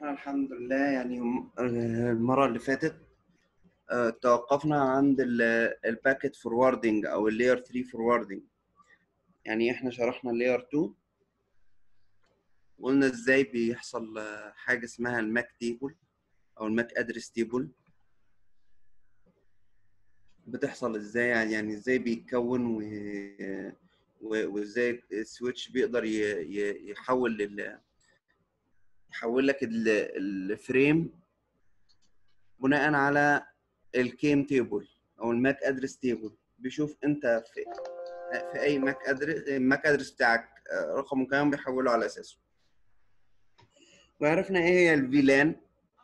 احنا الحمد لله يعني م- آه، المرة اللي فاتت آه، توقفنا عند الباكيت فوروردنج او اللاير 3 فوروردنج يعني احنا شرحنا اللاير 2 وقلنا ازاي بيحصل آه، حاجة اسمها الماك تيبل او الماك ادرس تيبل بتحصل ازاي يعني يعني ازاي بيتكون و... و- وازاي السويتش بيقدر ي... ي- يحول لل... يحول لك ال- الفريم بناء على الكيم تيبل او الماك ادرس تيبل بيشوف انت في في اي ماك ادرس الماك ادرس بتاعك آه، رقم كام بيحوله على اساسه وعرفنا ايه هي الفيلان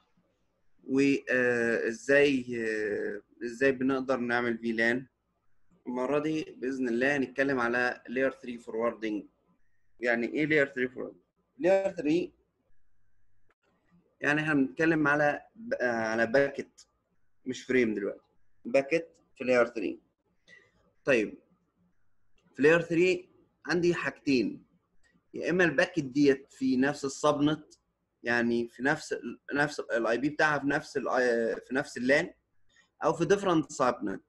وازاي ازاي بنقدر نعمل فيلان المره دي باذن الله هنتكلم على لاير 3 فوروردنج يعني ايه لاير 3 فوروردنج لاير 3 يعني احنا بنتكلم على على باكت مش فريم دلوقتي باكت في لاير 3 طيب في لاير 3 عندي حاجتين يا اما الباكت ديت في نفس السبنت يعني في نفس ال نفس الاي بي بتاعها في نفس ال في نفس اللان او في ديفرنت سبنت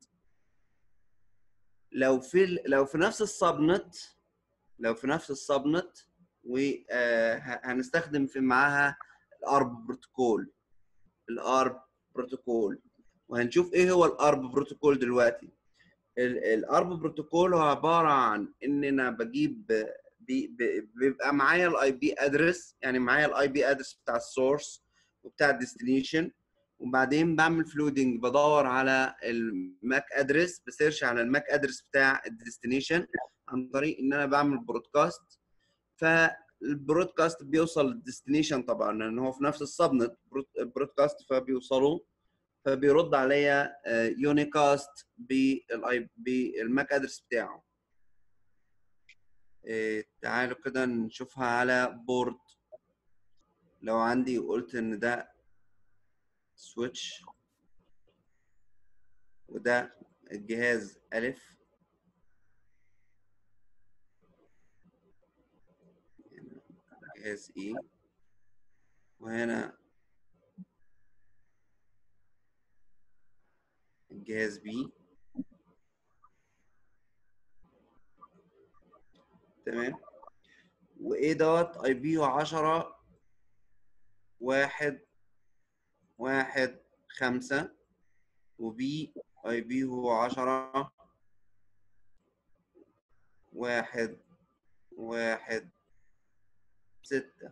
لو في ال- لو في نفس السبنت لو في نفس السبنت وهنستخدم في معاها الارب بروتوكول الارب بروتوكول وهنشوف ايه هو الارب بروتوكول دلوقتي الارب بروتوكول هو عباره عن ان انا بجيب بي- بي- بيبقى معايا الاي بي ادرس يعني معايا الاي بي ادرس بتاع السورس وبتاع الديستنيشن وبعدين بعمل فلودنج بدور على الماك ادرس بسيرش على الماك ادرس بتاع الديستنيشن عن طريق ان انا بعمل برودكاست فالبرودكاست بيوصل للديستنيشن طبعا لان هو في نفس السبنت برودكاست فبيوصلوا فبيرد عليا يونيكاست بالاي بالماك ادرس بتاعه إيه، تعالوا كده نشوفها على بورد لو عندي قلت ان ده سويتش وده الجهاز ألف جهاز إي وهنا الجهاز بي تمام وايه دوت اي بي هو 10 واحد واحد خمسة وبي اي بي هو 10 واحد واحد ستة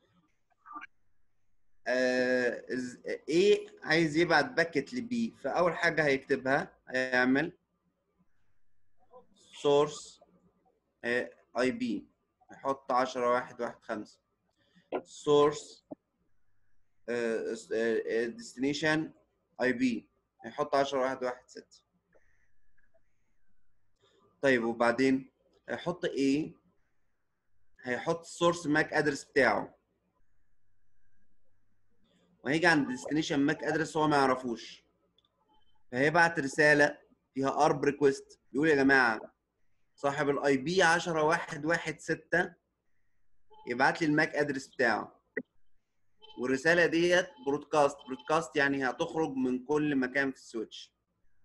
آه إز- ايه عايز يبعت باكت لبي فاول حاجة هيكتبها هيعمل سورس اي بي يحط 10 واحد واحد خمسة سورس ديستنيشن اي بي هيحط 10 واحد واحد ستة طيب وبعدين هيحط ايه هيحط السورس ماك ادرس بتاعه وهيجي عند الديستنيشن ماك ادرس هو ما يعرفوش فهيبعت رساله فيها ارب ريكويست يقول يا جماعه صاحب الاي بي 10 واحد واحد ستة يبعت لي الماك ادرس بتاعه والرساله ديت برودكاست برودكاست يعني هتخرج من كل مكان في السويتش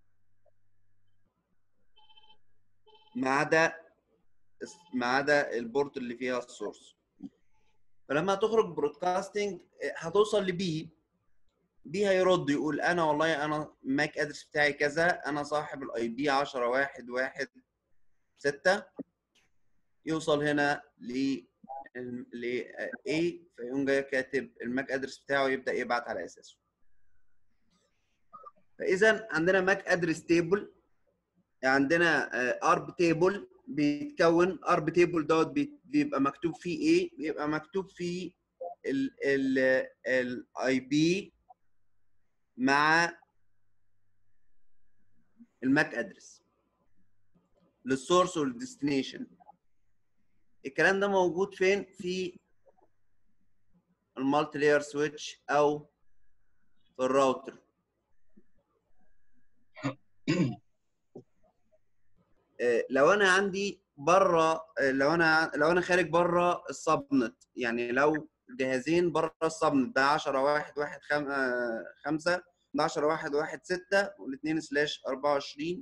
ما عدا ما عدا البورت اللي فيها السورس فلما تخرج برودكاستنج هتوصل لبي بي هيرد يقول انا والله انا ماك ادرس بتاعي كذا انا صاحب الاي بي 10 واحد واحد ستة يوصل هنا ل ل A فيقوم جاي كاتب الماك ادرس بتاعه يبدا يبعت على اساسه فاذا عندنا ماك ادرس تيبل عندنا ارب تيبل بيتكون ارب تيبل دوت بي- بيبقى مكتوب فيه ايه بيبقى مكتوب فيه الاي بي مع الماك ادرس للسورس والديستنيشن الكلام ده موجود فين في المالتي لاير سويتش او في الراوتر آه، لو انا عندي بره لو انا لو انا خارج بره السبنت يعني لو جهازين بره السبنت ده 10 1 1 5 ده 10 1 1 6 والاثنين سلاش 24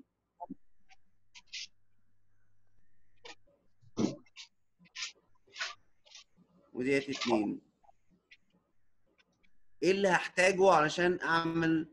وديت اتنين ايه اللي هحتاجه علشان اعمل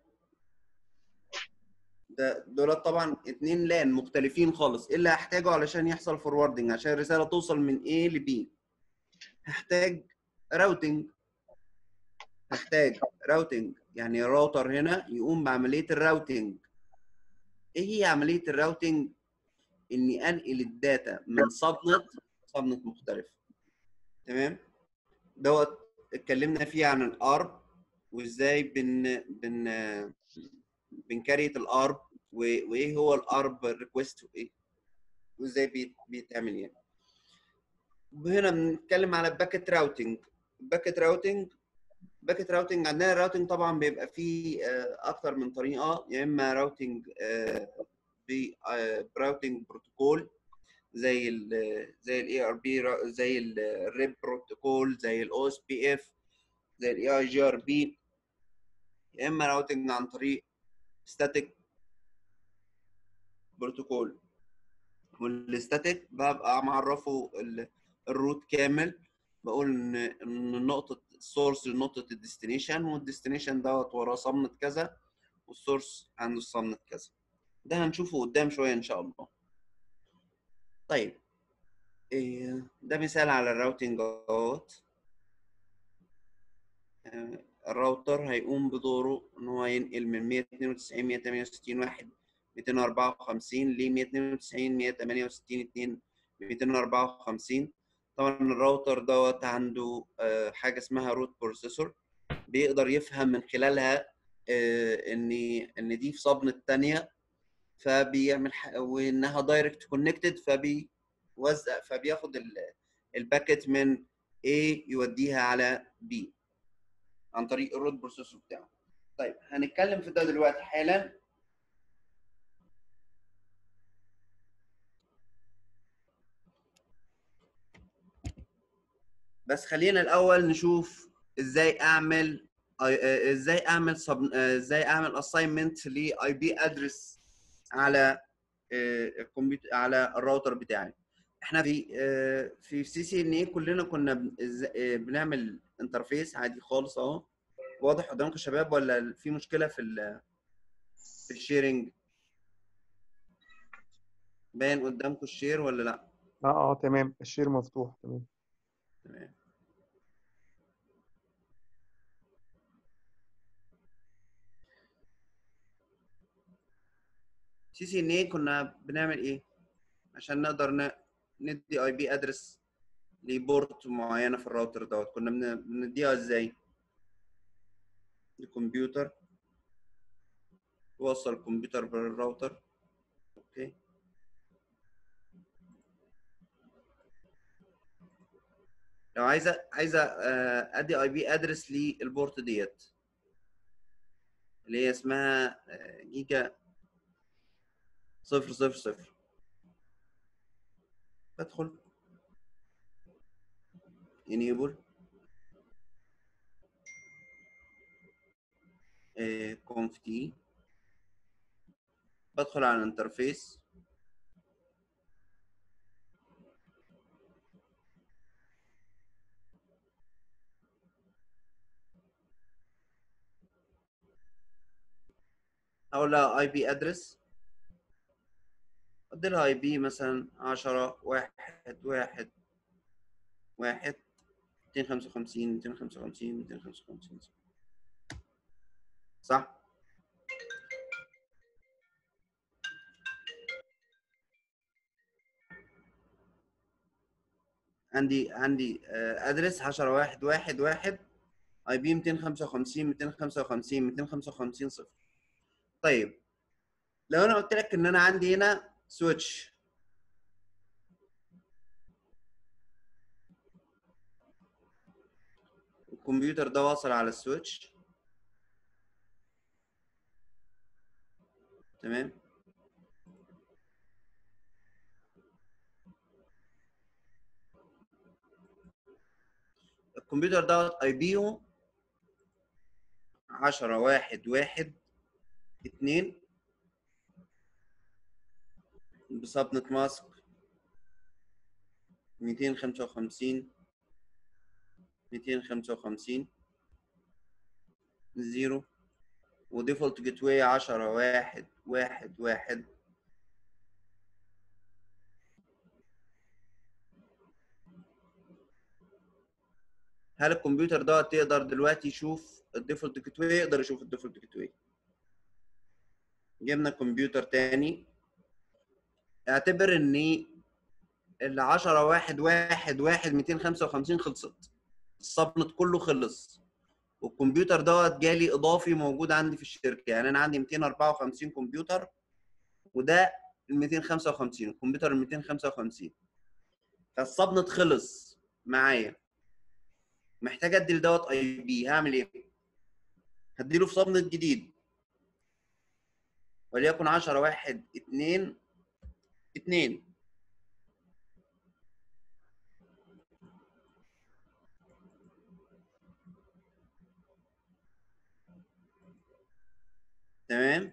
ده دول طبعا اتنين لان مختلفين خالص ايه اللي هحتاجه علشان يحصل فوروردنج عشان الرساله توصل من A ل B هحتاج راوتنج هحتاج راوتنج يعني الراوتر هنا يقوم بعمليه الراوتنج ايه هي عمليه الراوتنج اني انقل الداتا من سبنت سبنت مختلف تمام دوت اتكلمنا فيه عن الارب وازاي بن بن بنكريت الارب وايه هو الارب ريكويست وايه وازاي بيت- بيتعمل يعني وهنا بنتكلم على باكيت راوتنج باكيت راوتنج باكيت راوتنج عندنا الراوتنج طبعا بيبقى فيه آه، اكتر من طريقه يا اما راوتنج براوتنج بروتوكول زي ال زي الاي ار بي زي الريب بروتوكول زي الاو اس بي اف زي الاي اي جي ار بي يا اما راوتنج عن طريق ستاتيك بروتوكول والستاتيك ببقى معرفه ال- الروت كامل بقول ان ان نقطه السورس لنقطه الديستنيشن والديستنيشن دوت وراه صمت كذا والسورس عنده الصمت كذا ده هنشوفه قدام شويه ان شاء الله طيب إيه، ده مثال على الراوتنج اهوت آه، الراوتر هيقوم بدوره ان هو ينقل من 192 168 واحد 254 ل 192 168 2 254 طبعا الراوتر دوت عنده آه، حاجه اسمها روت بروسيسور بيقدر يفهم من خلالها آه، ان ان دي في صبن الثانيه فبيعمل ح- وانها دايركت كونكتد فبيوزع فبياخد ال- الباكت من A يوديها على B عن طريق الروت بروسيسور بتاعه طيب هنتكلم في ده دلوقتي حالا بس خلينا الاول نشوف ازاي اعمل آه، ازاي اعمل sub- آه، ازاي اعمل اساينمنت لاي بي ادرس على آه، الكمبيوتر على الراوتر بتاعي احنا في آه، في سي سي ان اي كلنا كنا بن- إز- آه، بنعمل انترفيس عادي خالص اهو واضح قدامكم يا شباب ولا في مشكله في ال في الشيرنج باين قدامكم الشير ولا لا اه اه تمام الشير مفتوح تمام تمام سي سي ان اي كنا بنعمل ايه عشان نقدر ن- ندي اي بي ادرس لبورت معينه في الراوتر دوت كنا بن- بنديها ازاي الكمبيوتر توصل الكمبيوتر بالراوتر اوكي لو عايزه عايزه آه، ادي اي بي ادرس للبورت ديت اللي هي اسمها آه، جيجا صفر صفر صفر بدخل enable آه، conf t بدخل على الانترفيس اقول لها اي بي ادرس ادي لها اي بي مثلا 10 واحد واحد واحد 255 255 255 صح؟ عندي عندي ادرس 10 واحد واحد واحد اي بي 255 255 255 صفر طيب لو انا قلت لك ان انا عندي هنا سويتش الكمبيوتر ده واصل على السويتش تمام الكمبيوتر دوت اي بيه 10 واحد واحد اتنين بسبنت ماسك 255 255 زيرو وديفولت جيت واي 10 واحد واحد واحد هل الكمبيوتر دوت يقدر دلوقتي يشوف الديفولت جيت واي يقدر يشوف الديفولت جيت واي جبنا كمبيوتر تاني اعتبر ان ال 10 واحد واحد واحد 255 خلصت السبنت كله خلص والكمبيوتر دوت جالي اضافي موجود عندي في الشركه يعني انا عندي 254 كمبيوتر وده ال 255 الكمبيوتر ال 255 فالسبنت خلص معايا محتاج ادي لدوت اي بي هعمل ايه؟ هديله في سبنت جديد وليكن 10 واحد 2 2 تمام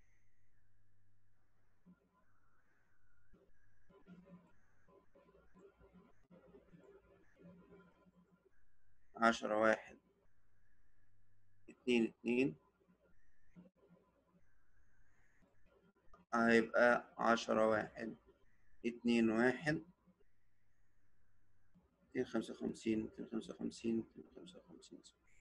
عشرة واحد اتنين اتنين هيبقى عشرة واحد اتنين واحد ميتين خمسة وخمسين ميتين خمسة وخمسين ميتين خمسة وخمسين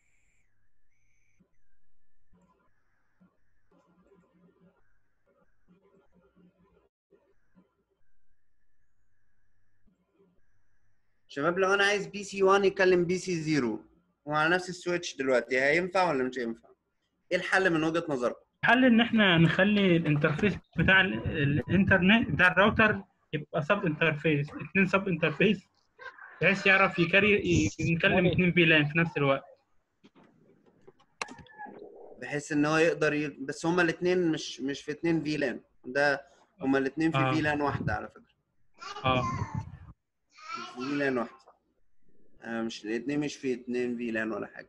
شباب لو انا عايز بي سي 1 يكلم بي سي 0 وعلى نفس السويتش دلوقتي هينفع ولا مش هينفع؟ ايه الحل من وجهة نظركم؟ الحل ان احنا نخلي الانترفيس بتاع ال- الانترنت بتاع الراوتر يبقى سب انترفيس اثنين سب انترفيس بحيث يعرف يكري ي- يكلم اثنين فيلان في نفس الوقت بحيث ان هو يقدر ي... بس هما الاثنين مش مش في اثنين فيلان ده هما الاثنين في آه. فيلان واحده على فكره اه فيلان واحده آه مش الاثنين مش في اثنين فيلان ولا حاجه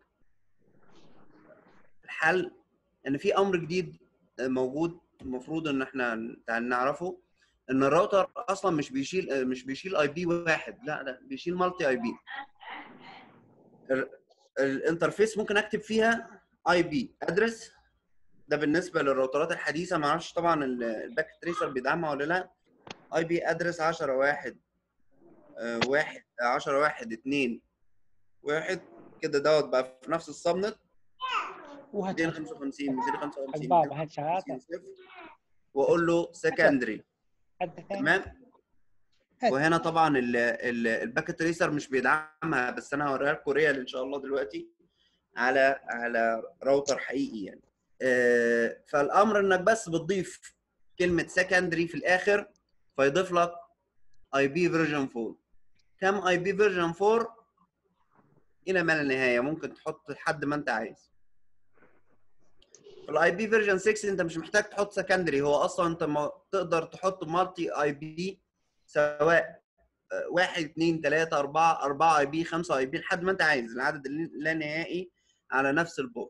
الحل ان في امر جديد موجود المفروض ان احنا نعرفه ان الراوتر اصلا مش بيشيل مش بيشيل اي بي واحد لا لا بيشيل مالتي اي بي الانترفيس ممكن اكتب فيها اي بي ادرس ده بالنسبه للراوترات الحديثه ما اعرفش طبعا ال- الباك تريسر بيدعمها ولا لا اي بي ادرس 10 واحد آه، واحد 10 واحد 2 واحد كده دوت بقى في نفس السبنت 255 255 الباب هل شغال 255 صفر واقول له سكندري حد ثاني تمام وهنا طبعا ال- ال- الباك تريسر مش بيدعمها بس انا هوريها لكم ريال ان شاء الله دلوقتي على على راوتر حقيقي يعني آه، فالامر انك بس بتضيف كلمه سكندري في الاخر فيضيف لك اي بي فيرجن 4 كم اي بي فيرجن 4 الى ما لا نهايه ممكن تحط لحد ما انت عايز الاي بي فيرجن 6 انت مش محتاج تحط سكندري هو اصلا انت ما تقدر تحط مالتي اي بي سواء آه، واحد اثنين ثلاثة أربعة أربعة اي بي خمسة اي بي لحد ما أنت عايز العدد اللا نهائي على نفس البورت.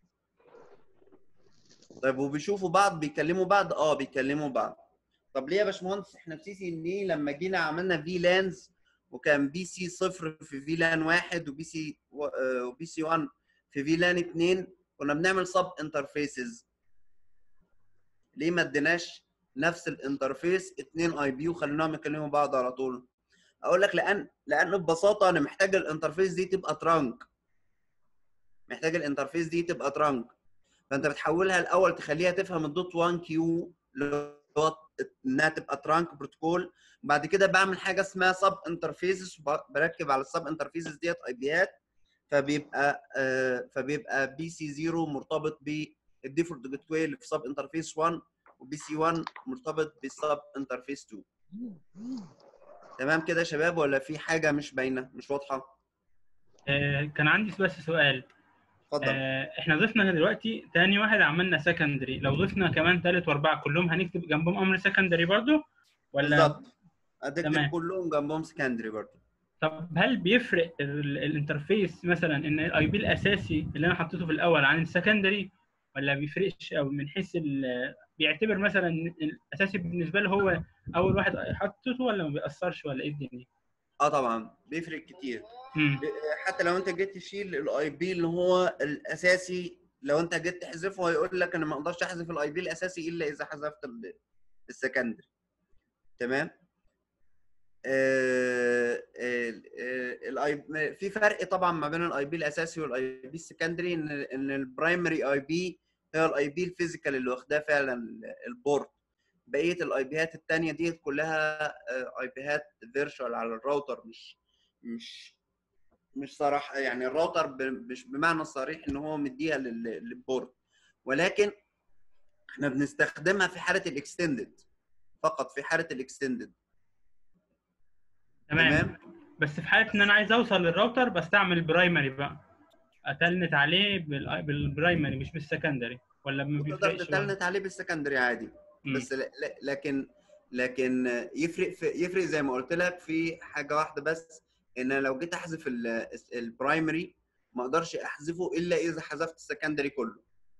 طيب وبيشوفوا بعض بيكلموا بعض؟ اه بيكلموا بعض. طب ليه يا باشمهندس احنا في سي سي ان ايه لما جينا عملنا في لانز وكان بي سي صفر في في لان واحد وبي سي و- آه، وبي سي 1 في في لان اثنين كنا بنعمل سب انترفيسز ليه ما اديناش نفس الانترفيس اتنين اي بي وخليناهم يكلموا بعض على طول اقول لك لان لان ببساطه انا محتاج الانترفيس دي تبقى ترانك محتاج الانترفيس دي تبقى ترانك فانت بتحولها الاول تخليها تفهم الدوت 1 كيو اللي هو انها تبقى ترانك بروتوكول بعد كده بعمل حاجه اسمها سب انترفيسز بركب على السب انترفيسز ديت اي بيات فبيبقى آه فبيبقى بي سي 0 مرتبط بالديفولت جيت واي اللي في سب انترفيس 1 وبي سي 1 مرتبط بالسب انترفيس 2 تمام كده يا شباب ولا في حاجه مش باينه مش واضحه آه، كان عندي بس سؤال اتفضل آه، احنا ضفنا دلوقتي تاني واحد عملنا سكندري لو ضفنا كمان تالت واربعه كلهم هنكتب جنبهم امر سكندري برضو ولا بالظبط هتكتب تمام. كلهم جنبهم سكندري برضه طب هل بيفرق ال- الانترفيس مثلا ان الاي بي الاساسي اللي انا حطيته في الاول عن السكندري ولا بيفرقش او من حيث ال- بيعتبر مثلا إن الاساسي بالنسبه له هو اول واحد حطيته ولا ما بيأثرش ولا ايه الدنيا؟ اه طبعا بيفرق كتير امم حتى لو انت جيت تشيل الاي بي اللي هو الاساسي لو انت جيت تحذفه هيقول لك انا ما اقدرش احذف الاي بي الاساسي الا اذا حذفت ال- السكندري تمام الاي في فرق طبعا ما بين الاي بي الاساسي والاي بي السكندري ان ان البرايمري اي بي هي الاي بي الفيزيكال اللي واخداه فعلا البورد بقيه الاي بيات الثانيه ديت كلها اي بيات فيرتشوال على الراوتر مش مش مش صراحه يعني الراوتر ب- مش بمعنى صريح ان هو مديها لل- للبورد ولكن احنا بنستخدمها في حاله الاكستندد فقط في حاله الاكستندد تمام تمام بس في حاله ان انا عايز اوصل للراوتر بستعمل البرايمري بقى اتلنت عليه بال- بالبرايمري مش بالسكندري ولا ما تقدر بيفرقش ولا؟ تتلنت عليه بالسكندري عادي مم. بس ل- ل- لكن لكن يفرق في يفرق زي ما قلت لك في حاجه واحده بس ان أنا لو جيت احذف ال- البرايمري ما اقدرش احذفه الا اذا حذفت السكندري كله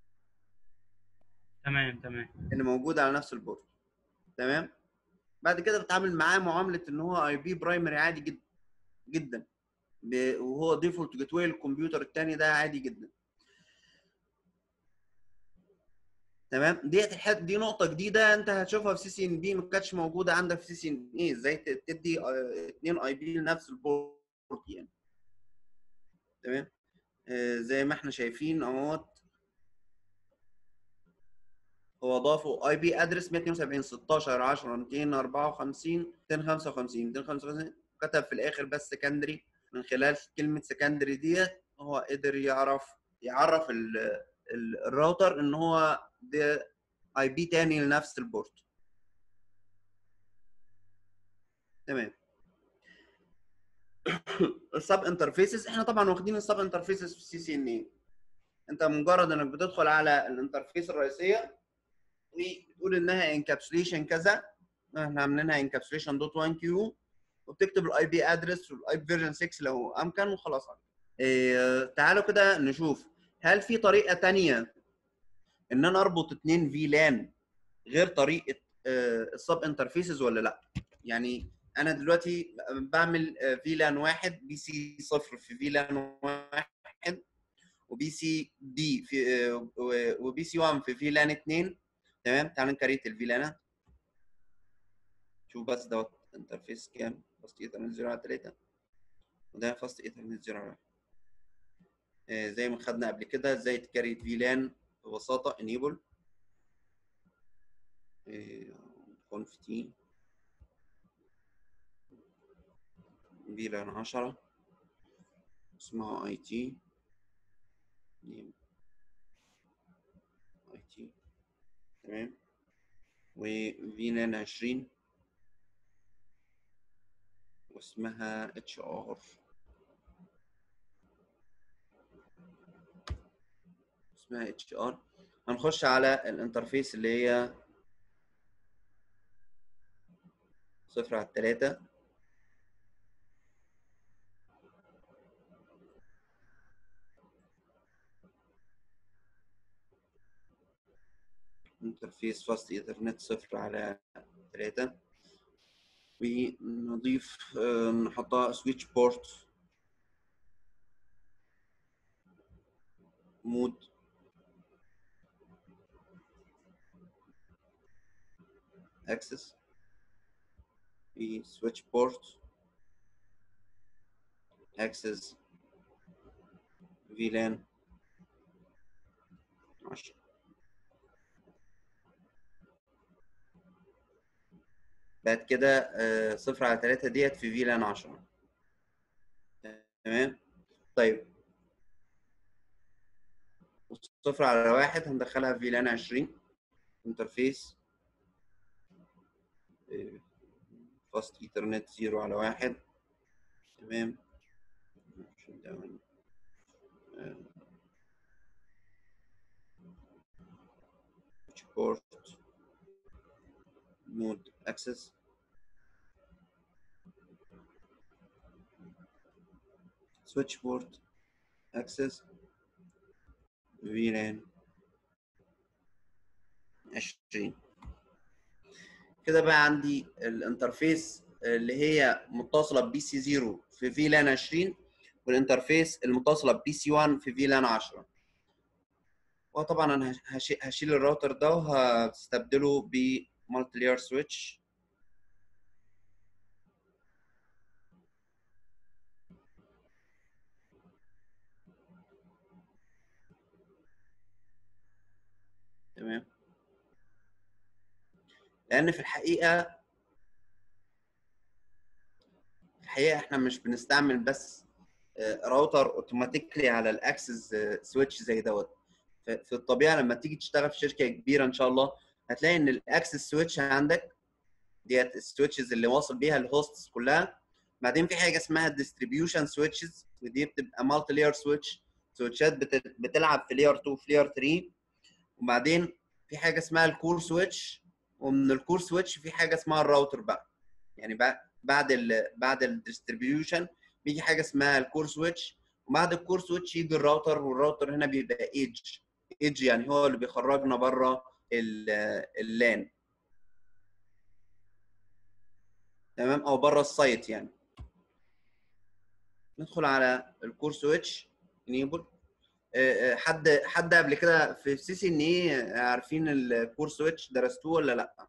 تمام تمام اللي موجود على نفس البورد تمام بعد كده بتعامل معاه معامله ان هو اي بي برايمري عادي جدا جدا ب- وهو ديفولت جيت واي الكمبيوتر الثاني ده عادي جدا تمام ديت الحته دي نقطه جديده انت هتشوفها في سي سي ان بي ما كانتش موجوده عندك في سي سي ان اي ازاي ت- تدي آه، اتنين اي بي لنفس البورد يعني تمام آه، زي ما احنا شايفين اهوت هو ضافوا اي بي ادرس 172 16 10 254 255 255 كتب في الاخر بس سكندري من خلال كلمه سكندري ديت هو قدر يعرف يعرف ال ال الراوتر ان هو ده اي بي تاني لنفس البورت تمام السب انترفيسز احنا طبعا واخدين السب انترفيسز في السي سي ان اي انت مجرد انك بتدخل على الانترفيس الرئيسيه وتقول انها انكابسوليشن كذا احنا عاملينها انكابسوليشن دوت 1 كيو وبتكتب الاي بي ادرس والاي بي فيرجن 6 لو امكن وخلاص على كده. إيه تعالوا كده نشوف هل في طريقه تانية ان انا اربط اتنين في لان غير طريقه السب انترفيسز ولا لا يعني انا دلوقتي بعمل في لان واحد بي سي صفر في في لان واحد وبي سي بي في آه، و- وبي سي 1 في في لان 2 تمام تعال نكريت الفيلانات شوف بس دوت انترفيس كام فاست ايثرنت 0 على 3 وده فاست ايثرنت 0 على 1 آه، زي ما خدنا قبل كده ازاي تكريت فيلان ببساطه انيبل كونف تي فيلان 10 اسمها اي تي اي تي تمام وفيلان 20 واسمها اتش ار اسمها اتش ار هنخش على الانترفيس اللي هي صفر على التلاتة انترفيس فاست ايثرنت صفر على تلاتة ونضيف آه، نحطها سويتش بورت مود اكسس في سويتش بورت اكسس فيلان 10 بعد كده آه، صفر على تلاتة ديت في فيلان 10 تمام طيب صفر على واحد هندخلها في فيلان 20 انترفيس فاست ايثرنت زيرو على واحد تمام بورت مود اكسس switch port access VLAN 20 كده بقى عندي الانترفيس اللي هي متصله ببي سي 0 في فيلان 20 والانترفيس المتصله ببي سي 1 في فيلان 10 وطبعا انا هش- هشيل الراوتر ده وهستبدله بمالتي لاير سويتش تمام لان في الحقيقه في الحقيقه احنا مش بنستعمل بس آه، راوتر اوتوماتيكلي على الاكسس سويتش زي دوت ف- في الطبيعه لما تيجي تشتغل في شركه كبيره ان شاء الله هتلاقي ان الاكسس سويتش عندك ديت السويتشز اللي واصل بيها الهوستس كلها بعدين في حاجه اسمها الديستريبيوشن سويتشز ودي بتبقى مالتي لاير سويتش سويتشات بت- بتلعب في لاير 2 في لاير 3 وبعدين في حاجه اسمها الكور سويتش ومن الكور سويتش في حاجه اسمها الراوتر بقى يعني بقى بعد ال بعد الديستريبيوشن بيجي حاجه اسمها الكور سويتش وبعد الكور سويتش يجي الراوتر والراوتر هنا بيبقى ايدج ايدج يعني هو اللي بيخرجنا بره اللان تمام او بره السايت يعني ندخل على الكور سويتش انيبل حد حد قبل كده في سي سي ان ايه عارفين الكور سويتش درستوه ولا لا؟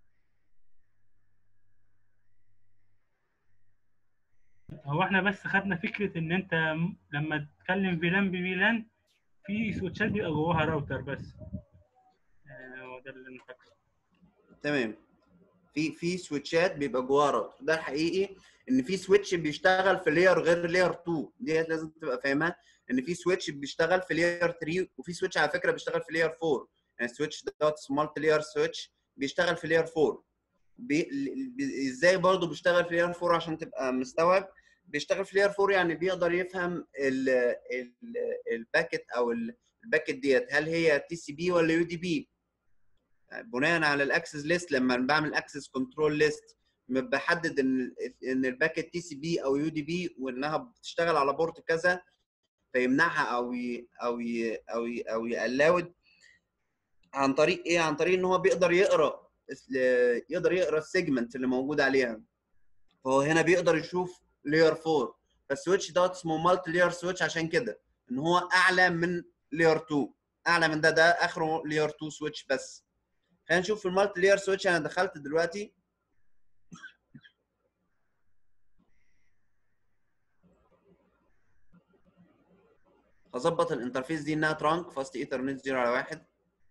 هو احنا بس خدنا فكره ان انت م- لما تتكلم فيلان بفيلان في سويتشات بيبقى جواها راوتر بس آه، هو ده اللي انا فاكره تمام في في سويتشات بيبقى جواها راوتر ده الحقيقي ان في سويتش بيشتغل في لاير غير لاير 2 دي لازم تبقى فاهمها ان في سويتش بيشتغل في لاير 3 وفي سويتش على فكره بيشتغل في لاير 4 يعني السويتش دوت سمارت لاير سويتش بيشتغل في لاير 4 بي... بي... ازاي برضه بيشتغل في لاير 4 عشان تبقى مستوعب بيشتغل في لاير 4 يعني بيقدر يفهم ال... ال... الباكت او ال- الباكت ديت هل هي تي سي بي ولا يو دي بي بناء على الاكسس ليست لما بعمل اكسس كنترول ليست بحدد ان ان الباكت تي سي بي او يو دي بي وانها بتشتغل على بورت كذا فيمنعها او ي او ي او ي او يقلاود عن طريق ايه عن طريق ان هو بيقدر يقرا يقدر يقرا السيجمنت اللي موجود عليها فهو هنا بيقدر يشوف لاير 4 فالسويتش دوت اسمه مالتي لاير سويتش عشان كده ان هو اعلى من لاير 2 اعلى من ده ده اخره لاير 2 سويتش بس خلينا نشوف في المالتي لاير سويتش انا دخلت دلوقتي هظبط الانترفيس دي انها ترانك فاست ايثرنت 0 على 1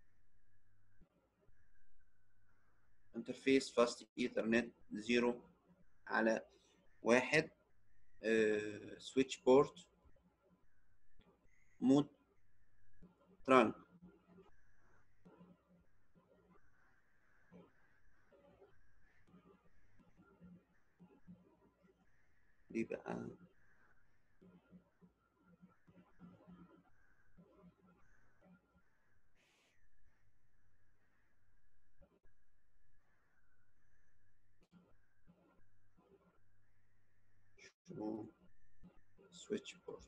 انترفيس فاست ايثرنت 0 على 1 سويتش بورت مود ترانك دي بقى شو سويتش بورت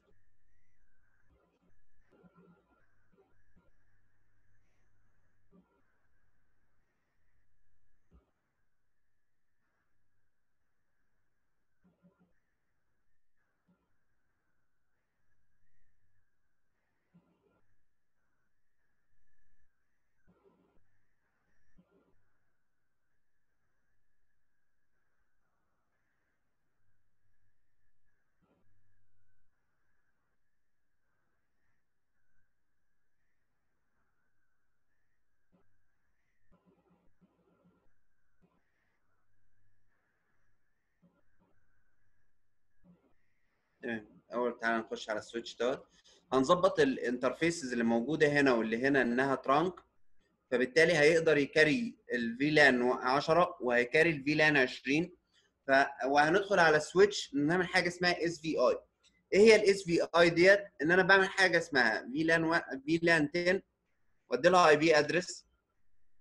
تمام اول تعالى نخش على السويتش دوت هنظبط الانترفيسز اللي موجوده هنا واللي هنا انها ترانك فبالتالي هيقدر يكاري الفيلان 10 وهيكاري الفيلان 20 ف وهندخل على السويتش نعمل حاجه اسمها اس في اي ايه هي الاس في اي ديت ان انا بعمل حاجه اسمها فيلان و... فيلان 10 وادي لها اي بي ادرس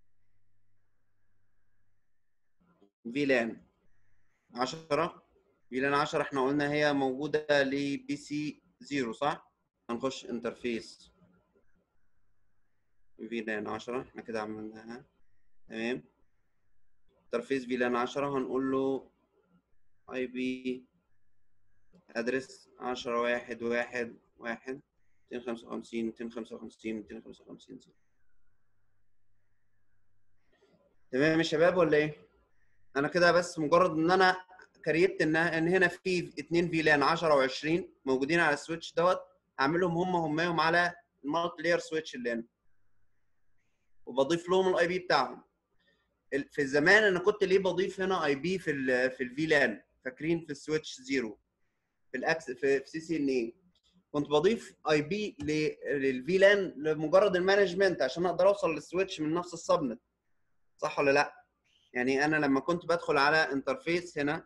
فيلان 10 فيلان 10 احنا قلنا هي موجوده لبي سي 0 صح؟ هنخش انترفيس فيلان 10 احنا كده عملناها تمام انترفيس فيلان 10 هنقول له اي بي ادرس 10 1 1 1 255 255 255 تمام يا شباب ولا ايه؟ انا كده بس مجرد ان انا كريت ان ان هنا في اتنين فيلان 10 و20 موجودين على السويتش دوت هعملهم هم همهم على المالتي لاير سويتش اللي هنا وبضيف لهم الاي بي بتاعهم ال- في الزمان انا كنت ليه بضيف هنا اي بي في ال في الفيلان فاكرين في السويتش زيرو في الاكس في, في سي سي ان اي كنت بضيف اي بي للفيلان لمجرد المانجمنت عشان اقدر اوصل للسويتش من نفس السبنت صح ولا لا؟ يعني انا لما كنت بدخل على انترفيس هنا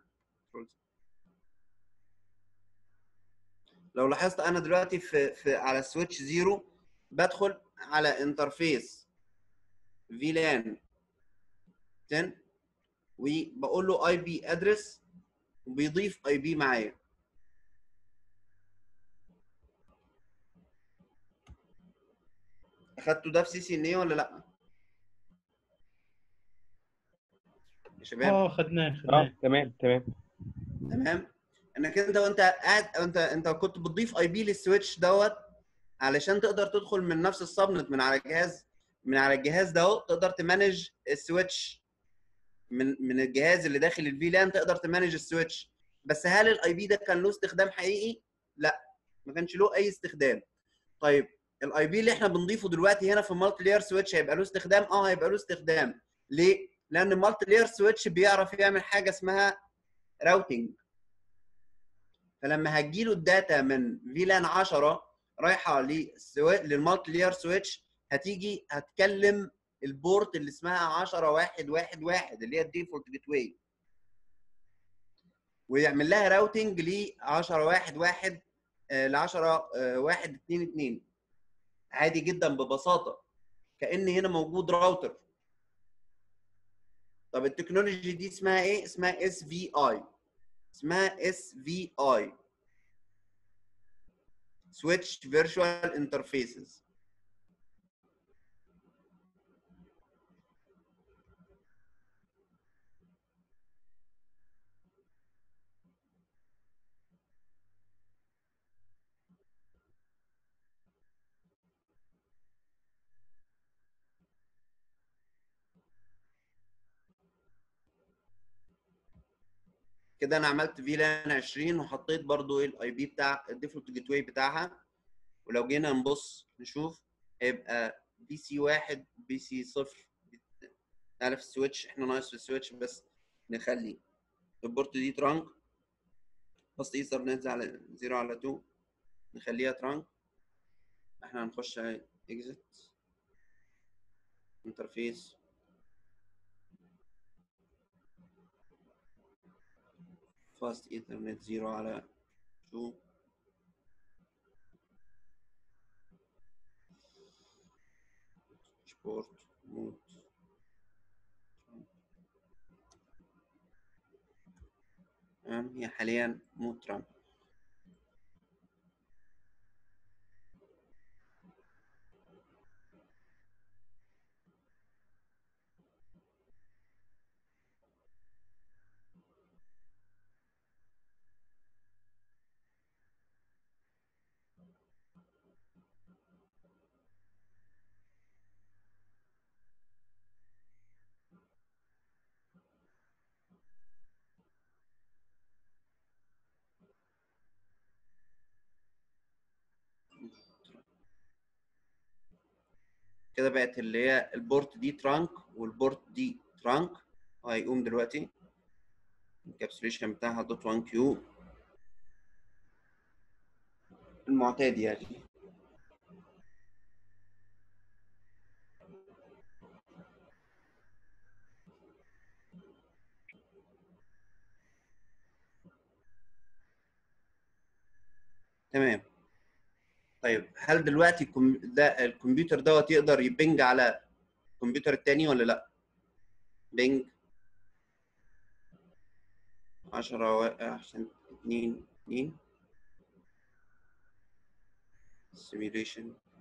لو لاحظت انا دلوقتي في, في على سويتش زيرو بدخل على انترفيس فيلان 10 وبقول له اي بي ادرس وبيضيف اي بي معايا اخدته ده في سي سي ان اي ولا لا؟ يا شباب اه خدناه خدناه اه تمام تمام تمام انك انت وانت قاعد انت انت كنت بتضيف اي بي للسويتش دوت علشان تقدر تدخل من نفس السبنت من على الجهاز من على الجهاز ده تقدر تمانج السويتش من من الجهاز اللي داخل الفي لان تقدر تمانج السويتش بس هل الاي بي ده كان له استخدام حقيقي؟ لا ما كانش له اي استخدام طيب الاي بي اللي احنا بنضيفه دلوقتي هنا في المالتي لاير سويتش هيبقى له استخدام اه هيبقى له استخدام ليه؟ لان المالتي لاير سويتش بيعرف يعمل حاجه اسمها راوتنج فلما هتجيله الداتا من فيلان 10 رايحه للسوا- للمالتي لاير سويتش هتيجي هتكلم البورت اللي اسمها 10 1 1 1 اللي هي الديفولت جيت واي ويعمل لها راوتنج ل 10 1 1 ل 10 1 2 2 عادي جدا ببساطه كان هنا موجود راوتر طب التكنولوجي دي اسمها ايه؟ اسمها اس في اي اسمها اس في اي سويتش فيرتشوال انترفيسز كده انا عملت فيلان 20 وحطيت برضو ايه الاي بي بتاع الديفولت جيت واي بتاعها ولو جينا نبص نشوف هيبقى بي سي واحد بي سي صفر تعالى في السويتش احنا ناقص في السويتش بس نخلي البورت دي ترانك بس ايثرنت على 0 على 2 نخليها ترانك احنا هنخش اكزit انترفيس فاست ايثرنت 0 على 2 سبورت مود تمام هي حاليا مود ترامب كده بقت اللي هي البورت دي ترانك والبورت دي ترانك هيقوم دلوقتي الكابسوليشن بتاعها دوت 1 كيو المعتاد يعني تمام طيب هل دلوقتي الكم- ده الكمبيوتر دوت يقدر يبنج على الكمبيوتر التاني ولا لا؟ بنج 10 و... عشان 2 2 simulation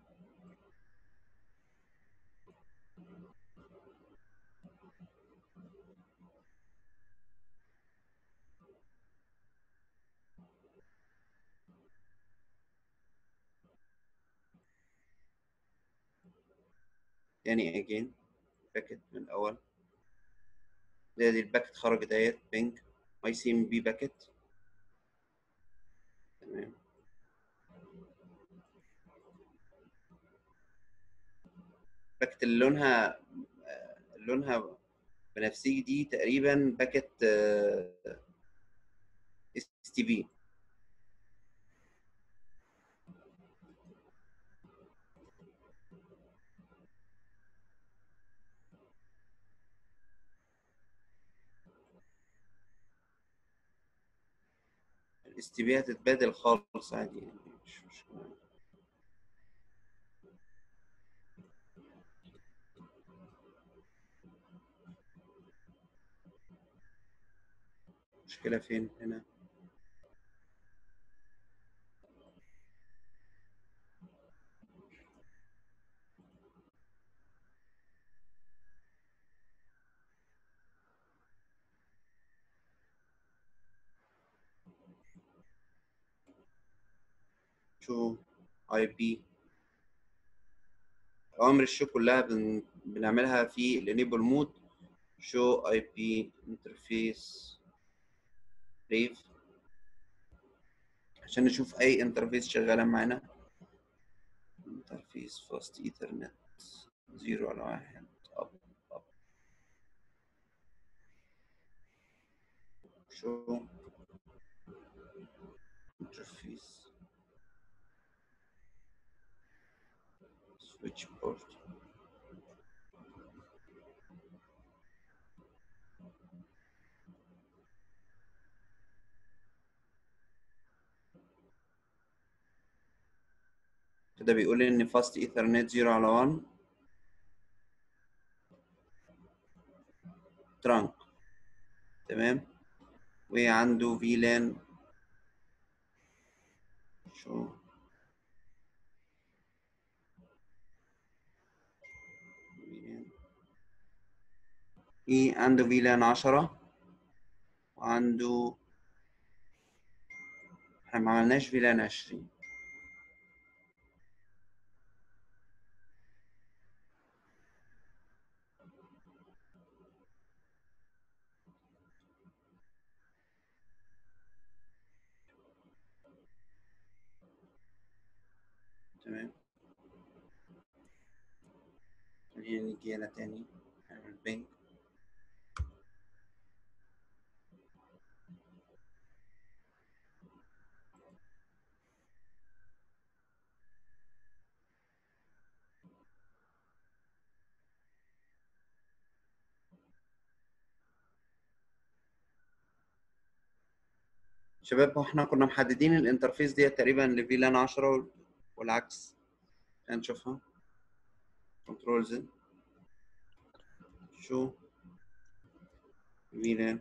يعني again باكت من الأول دي دي الباكت خرجت اهيت بينج اي سي ام بي باكت تمام باكت اللي لونها آه، لونها بنفسجي دي تقريبا باكت اس تي بي الاس تي بي هتتبادل خالص عادي يعني مش مشكلة مشكلة فين هنا شو اي بي اوامر الشو كلها بن... بنعملها في الانيبل مود شو اي بي انترفيس ريف عشان نشوف اي انترفيس شغاله معانا انترفيس فاست ايثرنت زيرو على واحد اب اب شو انترفيس switch port كده بيقول لي ان فاست ايثرنت 0 على 1 ترانك تمام وعنده فيلان شو VLAN. في عنده فيلان 10 وعنده احنا ما عملناش فيلان 20 تمام خلينا نيجي هنا تاني نعمل بينج شباب هو احنا كنا محددين الانترفيس دي تقريبا لفيلان 10 والعكس هنشوفها كنترول زد شو فيلان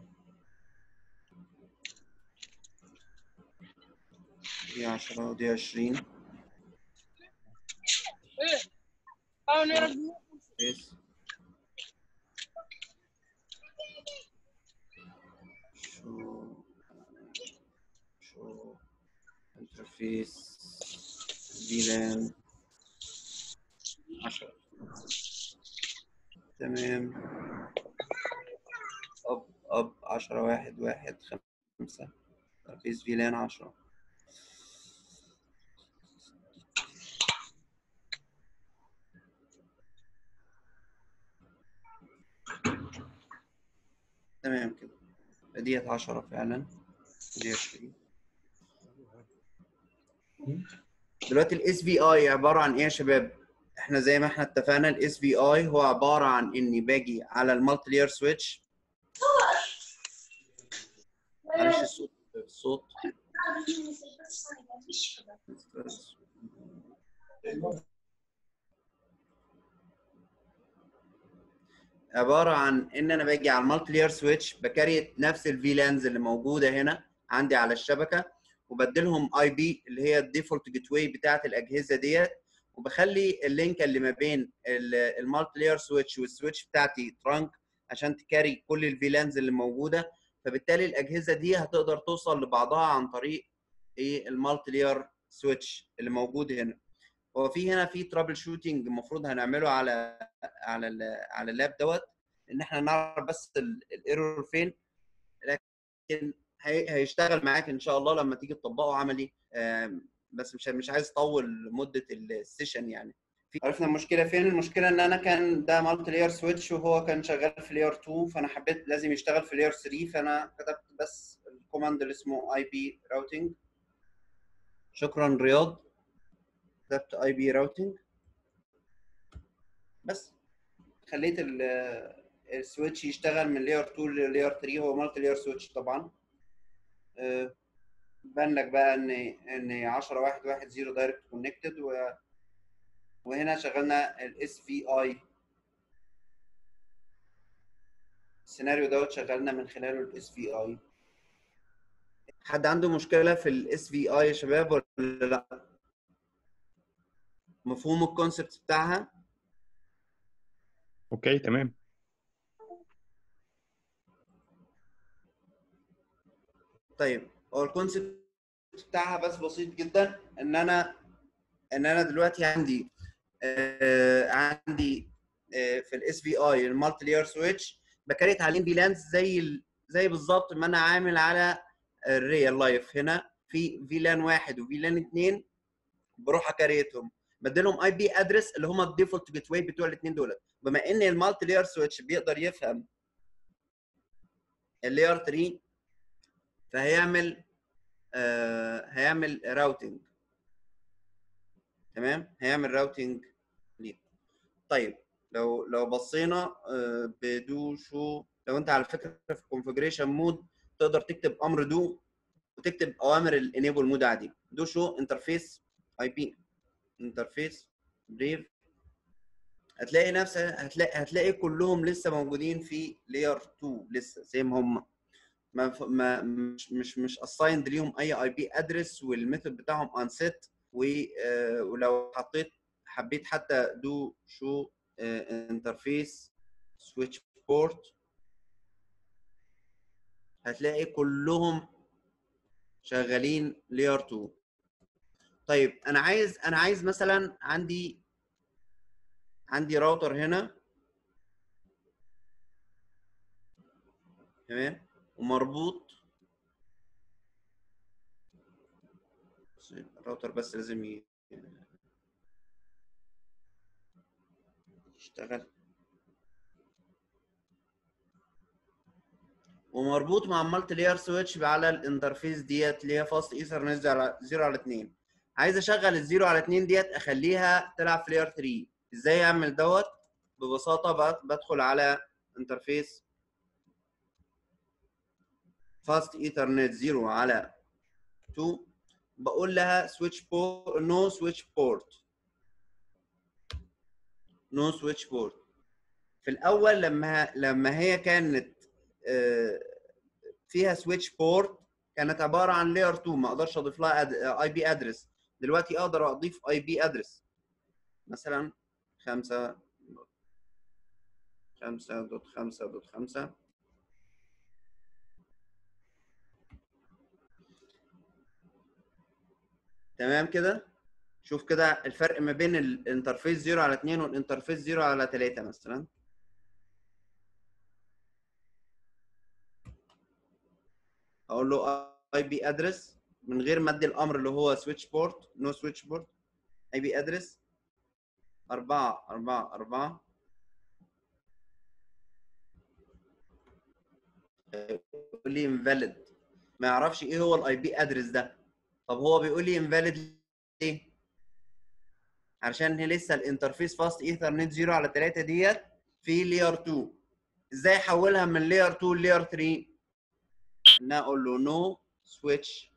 دي 10 ودي 20 بس شو شو انترفيس فيلان 10 تمام اب اب 10 واحد واحد خمسة ترابيز فيلان 10 تمام كده ديت 10 فعلا دي 20 دلوقتي الاس في اي عباره عن ايه يا شباب؟ احنا زي ما احنا اتفقنا الاس في اي هو عباره عن اني باجي على المالتي لير سويتش معلش الصوت الصوت عباره عن ان انا باجي على المالتي لير سويتش بكريت نفس الفيلانز اللي موجوده هنا عندي على الشبكه وبدلهم اي بي اللي هي الديفولت جيت واي بتاعت الاجهزه ديت وبخلي اللينك اللي ما بين المالتي لاير سويتش والسويتش بتاعتي ترانك عشان تكاري كل الفيلانز اللي موجوده فبالتالي الاجهزه دي هتقدر توصل لبعضها عن طريق ايه المالتي لاير سويتش اللي موجود هنا هو في هنا في ترابل شوتنج المفروض هنعمله على على ال على اللاب دوت ان احنا نعرف بس الايرور فين لكن هي- هيشتغل معاك ان شاء الله لما تيجي تطبقه عملي آم، بس مش مش عايز اطول مده السيشن يعني في- عرفنا المشكله فين المشكله ان انا كان ده مالتي لاير سويتش وهو كان شغال في لاير 2 فانا حبيت لازم يشتغل في لاير 3 فانا كتبت بس الكوماند اللي اسمه اي بي راوتنج شكرا رياض كتبت اي بي راوتنج بس خليت ال- السويتش يشتغل من لاير 2 للاير 3 هو مالتي لاير سويتش طبعا آه، بان لك بقى ان ان 10 1 1 0 دايركت كونكتد وهنا شغلنا الاس في اي السيناريو دوت شغلنا من خلاله الاس في اي حد عنده مشكله في الاس في اي يا شباب ولا لا مفهوم الكونسبت بتاعها اوكي تمام طيب هو الكونسبت بتاعها بس بسيط جدا ان انا ان انا دلوقتي عندي آه عندي آه في الاس في اي المالتي لاير سويتش بكريت عليه فيلانز زي ال- زي بالظبط ما انا عامل على الريال لايف هنا في فيلان واحد وفيلان اثنين بروح اكريتهم بديلهم اي بي ادرس اللي هم الديفولت جيت واي بتوع الاثنين دول بما ان المالتي لاير سويتش بيقدر يفهم اللاير 3 فهيعمل آه هيعمل راوتنج تمام هيعمل راوتنج ليه طيب لو لو بصينا آه بدو شو لو انت على فكره في الكونفجريشن مود تقدر تكتب امر دو وتكتب اوامر الانيبل مود عادي دو شو انترفيس اي بي انترفيس بريف هتلاقي نفس هتلاقي هتلاقي كلهم لسه موجودين في لاير 2 لسه زي ما هم ما ف- ما مش مش مش اسايند ليهم اي اي بي ادرس والميثود بتاعهم انسيت ولو حطيت حبيت حتى دو شو انترفيس سويتش بورت هتلاقي كلهم شغالين لاير 2 طيب انا عايز انا عايز مثلا عندي عندي راوتر هنا تمام ومربوط بس الراوتر بس لازم ي- يشتغل ومربوط مع المالتي لاير سويتش على الانترفيس ديت اللي هي فاست ايثرنت على 0 على 2 عايز اشغل الزيرو على 2 ديت اخليها تلعب في لاير 3 ازاي اعمل دوت ببساطه بد- بدخل على انترفيس فاست ايثرنت 0 على 2 بقول لها سويتش بورت نو سويتش بورت نو سويتش بورت في الاول لما لما هي كانت آه، فيها سويتش بورت كانت عباره عن لاير 2 ما اقدرش اضيف لها اي بي ادرس دلوقتي اقدر اضيف اي بي ادرس مثلا 5 5 دوت 5 دوت 5 تمام كده شوف كده الفرق ما بين الانترفيس 0 على 2 والانترفيس 0 على 3 مثلا اقول له اي بي ادرس من غير ما ادي الامر اللي هو سويتش بورت نو سويتش بورت اي بي ادرس 4 4 4 يقول لي انفاليد ما يعرفش ايه هو الاي بي ادرس ده طب هو بيقول لي انفاليد ليه؟ عشان هي لسه الانترفيس فاست ايثرنت 0 على 3 ديت في لاير 2 ازاي احولها من لاير 2 للاير 3 ان أنا اقول له نو سويتش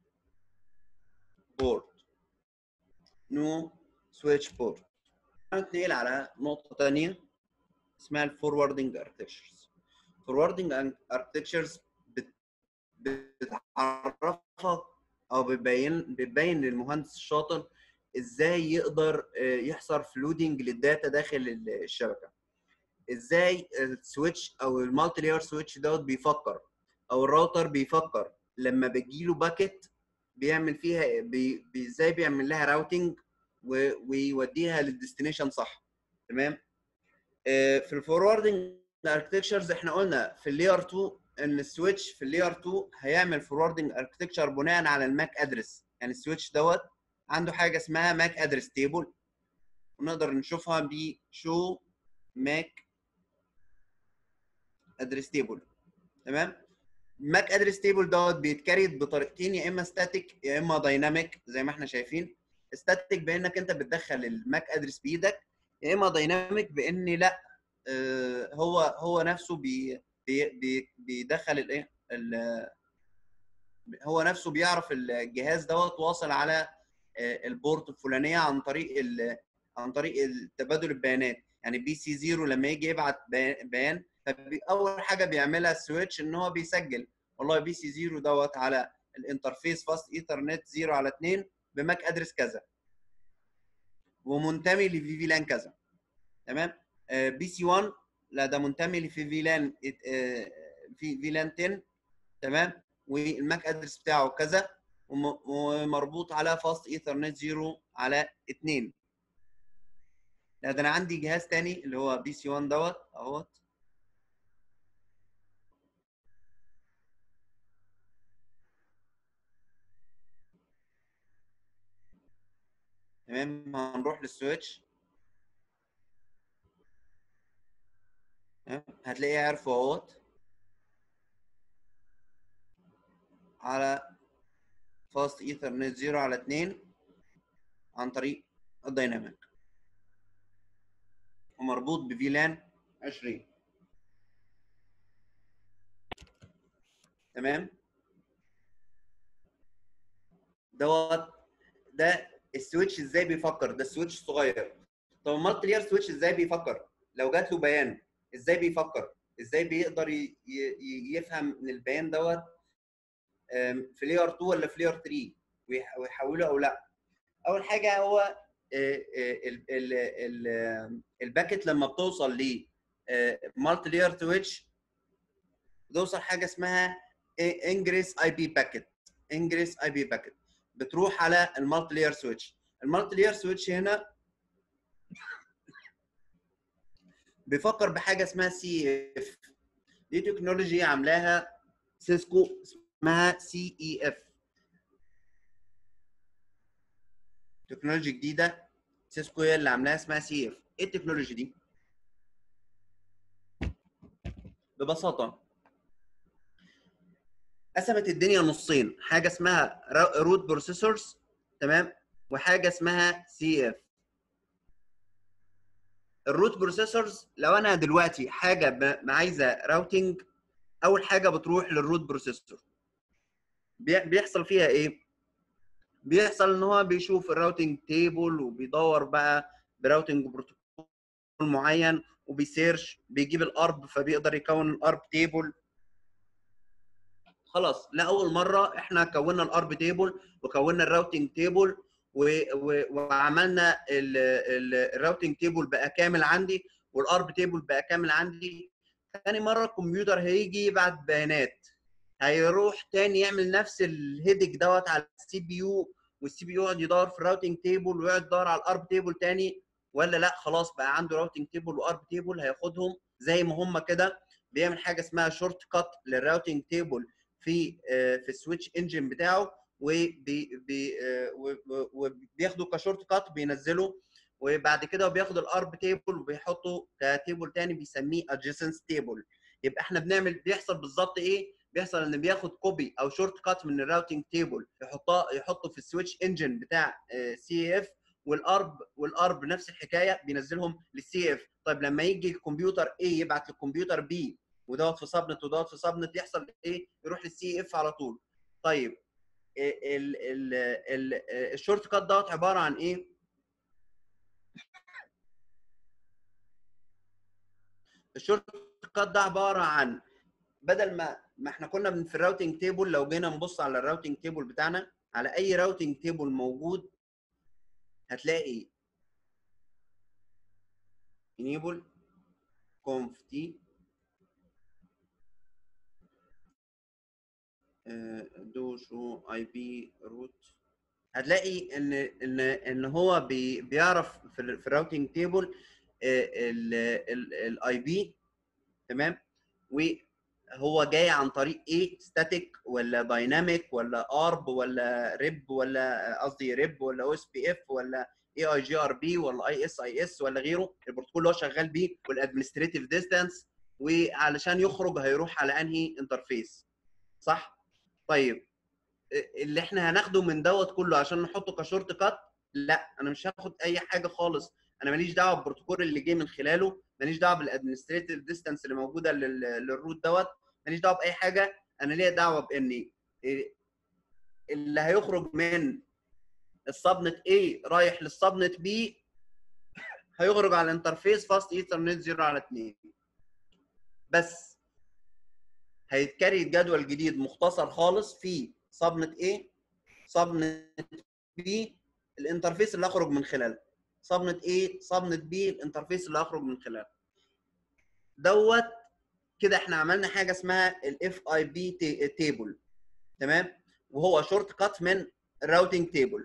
بورت نو سويتش بورت نتنقل على نقطة تانية اسمها الفوروردنج اركتكتشرز فوروردنج اركتكتشرز بتعرفك او بتبين بتبين للمهندس الشاطر ازاي يقدر آه، يحصل فلودنج للداتا داخل الشبكه ازاي السويتش او المالتي لاير سويتش دوت بيفكر او الراوتر بيفكر لما بتجيله باكيت بيعمل فيها بي بي- ازاي بيعمل لها راوتنج ويوديها للديستنيشن صح تمام آه، في الفوروردنج اركتكتشرز احنا قلنا في اللاير 2 ان السويتش في اللاير 2 هيعمل فوروردنج اركتكتشر بناء على الماك ادرس يعني السويتش دوت عنده حاجه اسمها ماك ادرس تيبل ونقدر نشوفها بشو ماك ادرس تيبل تمام ماك ادرس تيبل دوت بيتكريت بطريقتين يا اما ستاتيك يا اما دايناميك زي ما احنا شايفين ستاتيك بانك انت بتدخل الماك ادرس بايدك يا اما دايناميك بان لا آه، هو هو نفسه بي بي بي بيدخل الايه ال- هو نفسه بيعرف الجهاز دوت واصل على آه، البورت الفلانيه عن طريق ال- عن طريق تبادل البيانات يعني بي سي زيرو لما يجي يبعت بيان- بيان فاول حاجه بيعملها السويتش ان هو بيسجل والله بي سي زيرو دوت على الانترفيس فاست ايثرنت 0 على 2 بماك ادرس كذا ومنتمي لفي في لان كذا تمام بي سي 1 لا ده منتمي لفي في لان في في لان 10 تمام والماك ادرس بتاعه كذا وم- ومربوط على فاست ايثرنت 0 على 2 لا ده انا عندي جهاز تاني اللي هو بي سي 1 دوت اهوت تمام هنروح للسويتش تمام هتلاقيه عارفه اهوت على فاست ايثرنت 0 على 2 عن طريق الدايناميك ومربوط بفيلان 20 تمام دوت ده السويتش ازاي بيفكر ده السويتش صغير طب المالتي لير سويتش ازاي بيفكر لو جات له بيان ازاي بيفكر ازاي بيقدر ي- ي- يفهم من البيان دوت آم، في لير 2 ولا في لير 3 ويح- ويحوله او لا اول حاجه هو آه، آه، ال- ال- ال- آه، الباكت لما بتوصل ل مالتي لير سويتش بتوصل حاجه اسمها انجريس اي بي باكت انجريس اي بي باكت بتروح على المالتي لير سويتش المالتي لير سويتش هنا بيفكر بحاجه اسمها سي اف دي تكنولوجي عاملاها سيسكو اسمها سي اي اف تكنولوجي جديده سيسكو هي اللي عاملاها اسمها سي اف ايه التكنولوجي دي ببساطه قسمت الدنيا نصين حاجه اسمها روت بروسيسورز تمام وحاجه اسمها سي اف الروت بروسيسورز لو انا دلوقتي حاجه ب- عايزه راوتنج اول حاجه بتروح للروت بروسيسور بي- بيحصل فيها ايه بيحصل ان هو بيشوف الراوتنج تيبل وبيدور بقى براوتنج بروتوكول معين وبيسيرش بيجيب الارب فبيقدر يكون الارب تيبل خلاص لاول مره احنا كونا الارب تيبل وكونا الراوتنج تيبل و- و- وعملنا ال- ال- الراوتنج تيبل بقى كامل عندي والارب تيبل بقى كامل عندي تاني مره الكمبيوتر هيجي يبعت بيانات هيروح تاني يعمل نفس الهيدج دوت على السي بي يو والسي بي يو يقعد يدور في الراوتنج تيبل ويقعد يدور على الارب تيبل تاني ولا لا خلاص بقى عنده راوتنج تيبل وارب تيبل هياخدهم زي ما هم كده بيعمل حاجه اسمها شورت كات للراوتنج تيبل في آه، في السويتش انجن بتاعه وبي بي آه، و- و- وبياخده كشورت كات بينزله وبعد كده بياخد الارب تيبل وبيحطه كتيبل تاني بيسميه ادجيسنس تيبل يبقى احنا بنعمل بيحصل بالظبط ايه بيحصل ان بياخد كوبي او شورت كات من الراوتنج تيبل يحطها يحطه في السويتش انجن بتاع سي اف والارب والارب نفس الحكايه بينزلهم للسي اف طيب لما يجي الكمبيوتر A يبعت للكمبيوتر B ودوت في سبنت ودوت في سبنت يحصل ايه يروح للسي اف على طول طيب ال ال ال الشورت كات دوت عباره عن ايه الشورت كات ده عباره عن بدل ما ما احنا كنا من في الراوتنج تيبل لو جينا نبص على الراوتنج تيبل بتاعنا على اي راوتنج تيبل موجود هتلاقي enable conf t دو شو اي بي روت هتلاقي ان ان ان هو بي بيعرف في ال- في الراوتنج تيبل الاي بي تمام وهو جاي عن طريق ايه ستاتيك ولا دايناميك ولا ارب ولا ريب ولا قصدي ريب ولا او اس بي اف ولا اي اي جي ار بي ولا اي اس اي اس ولا غيره البروتوكول اللي هو شغال بيه والادمنستريتيف ديستانس وعلشان يخرج هيروح على انهي انترفيس صح طيب اللي احنا هناخده من دوت كله عشان نحطه كشورت كات لا انا مش هاخد اي حاجه خالص انا ماليش دعوه بالبروتوكول اللي جه من خلاله ماليش دعوه بالادمنستريتيف ديستانس اللي موجوده لل- للروت دوت ماليش دعوه باي حاجه انا ليا دعوه باني إيه اللي هيخرج من السبنت A رايح للسبنت B هيخرج على الانترفيس فاست ايثرنت 0 على 2 بس هيتكري جدول جديد مختصر خالص في سبنت A سبنت B الانترفيس اللي هخرج من خلاله سبنت A سبنت B الانترفيس اللي هخرج من خلاله دوت كده احنا عملنا حاجه اسمها الاف اي بي تيبل تمام وهو شورت كات من الراوتنج تيبل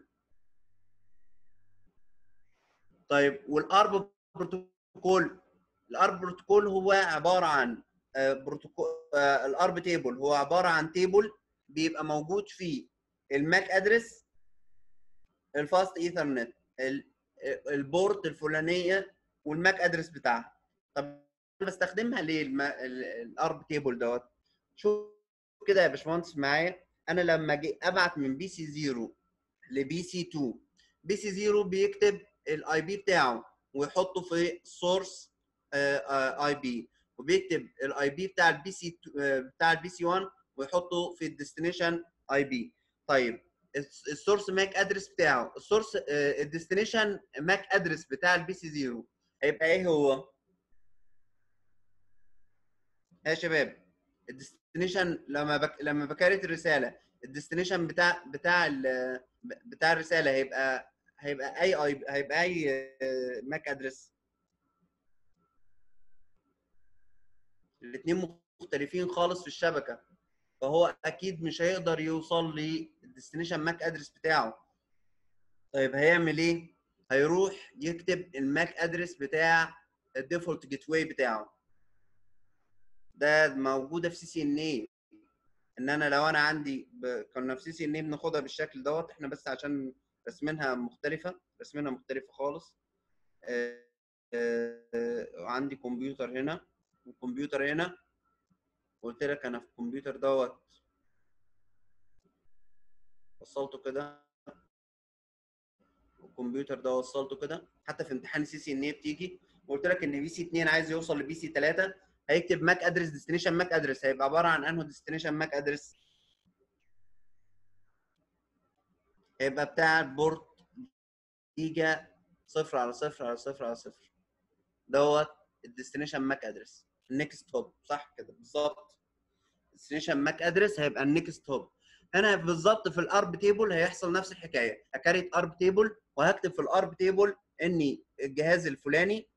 طيب والارب بروتوكول الارب بروتوكول هو عباره عن آه، بروتوكول آه، الارب تيبل هو عباره عن تيبل بيبقى موجود فيه الماك ادرس الفاست ايثرنت ال- البورت الفلانيه والماك ادرس بتاعها طب أنا بستخدمها ليه الم- ال- الارب تيبل دوت شوف كده يا باشمهندس معايا انا لما اجي ابعت من بي سي 0 لبي سي 2 بي سي 0 بيكتب الاي بي بتاعه ويحطه في سورس اي بي وبيكتب الاي بي بتاع البي سي بتاع البي سي 1 ويحطه في الديستنيشن اي بي طيب الس- السورس ماك ادرس بتاعه السورس الديستنيشن ماك ادرس بتاع البي سي 0 هيبقى ايه هو؟ يا شباب الديستنيشن لما بك... لما بكرت الرساله الديستنيشن بتاع بتاع ال... بتاع الرساله هيبقى هيبقى اي اي هيبقى اي ماك ادرس الاثنين مختلفين خالص في الشبكه فهو اكيد مش هيقدر يوصل للديستنيشن ماك ادرس بتاعه طيب هيعمل ايه هيروح يكتب الماك ادرس بتاع الديفولت جيت واي بتاعه ده موجوده في سي سي ان اي ان انا لو انا عندي ب... كنا في سي سي ان اي بناخدها بالشكل دوت احنا بس عشان رسمينها مختلفه رسمينها مختلفه خالص آه، آه، عندي كمبيوتر هنا وكمبيوتر هنا قلت لك انا في الكمبيوتر دوت وصلته كده والكمبيوتر ده وصلته كده حتى في امتحان سي سي ان اي بتيجي وقلت لك ان بي سي 2 عايز يوصل لبي سي 3 هيكتب ماك ادرس ديستنيشن ماك ادرس هيبقى عباره عن انه ديستنيشن ماك ادرس هيبقى بتاع البورت جيجا صفر على صفر على صفر على صفر دوت الديستنيشن ماك ادرس النكست هوب صح كده بالظبط الديستنيشن ماك ادرس هيبقى النكست هوب هنا بالظبط في الارب تيبل هيحصل نفس الحكايه هكريت ارب تيبل وهكتب في الارب تيبل اني الجهاز الفلاني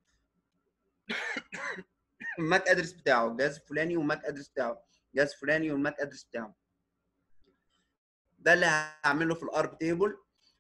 الماك ادرس بتاعه الجهاز الفلاني والماك ادرس بتاعه الجهاز الفلاني والماك ادرس بتاعه ده اللي هعمله في الارب تيبل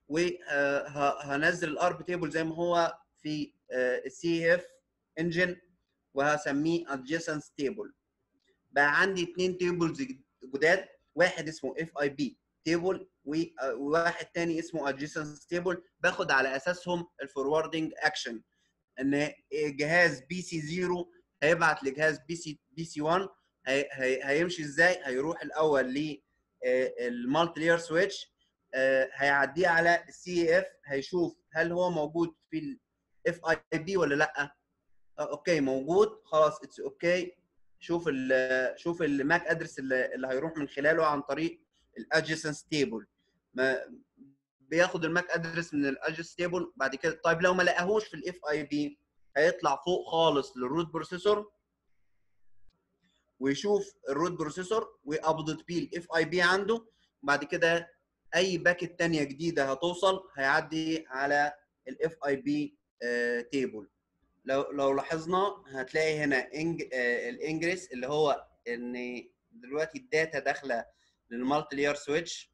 وهنزل الارب تيبل زي ما هو في السي اف انجن وهسميه adjacent table بقى عندي اثنين تيبلز جداد واحد اسمه اف اي بي تيبل وواحد تاني اسمه adjacent table باخد على اساسهم الفوروردنج اكشن ان جهاز بي سي 0 هيبعت لجهاز بي سي بي سي 1 هي هي هيمشي ازاي هيروح الاول للمالتي لاير سويتش هيعديه على السي اف هيشوف هل هو موجود في الاف اي بي ولا لا اوكي موجود خلاص اتس اوكي شوف ال شوف الماك ادرس اللي, اللي هيروح من خلاله عن طريق الادجسنس تيبل ما بياخد الماك ادرس من الادجسنس تيبل بعد كده طيب لو ما لقاهوش في الاف اي بي هيطلع فوق خالص للروت بروسيسور ويشوف الروت بروسيسور ويابديت بيه الاف اي بي عنده بعد كده اي باكت تانية جديده هتوصل هيعدي على الاف اي بي تيبل لو لو لاحظنا هتلاقي هنا إنج... آه، الانجريس اللي هو ان دلوقتي الداتا داخله للمالتي لير سويتش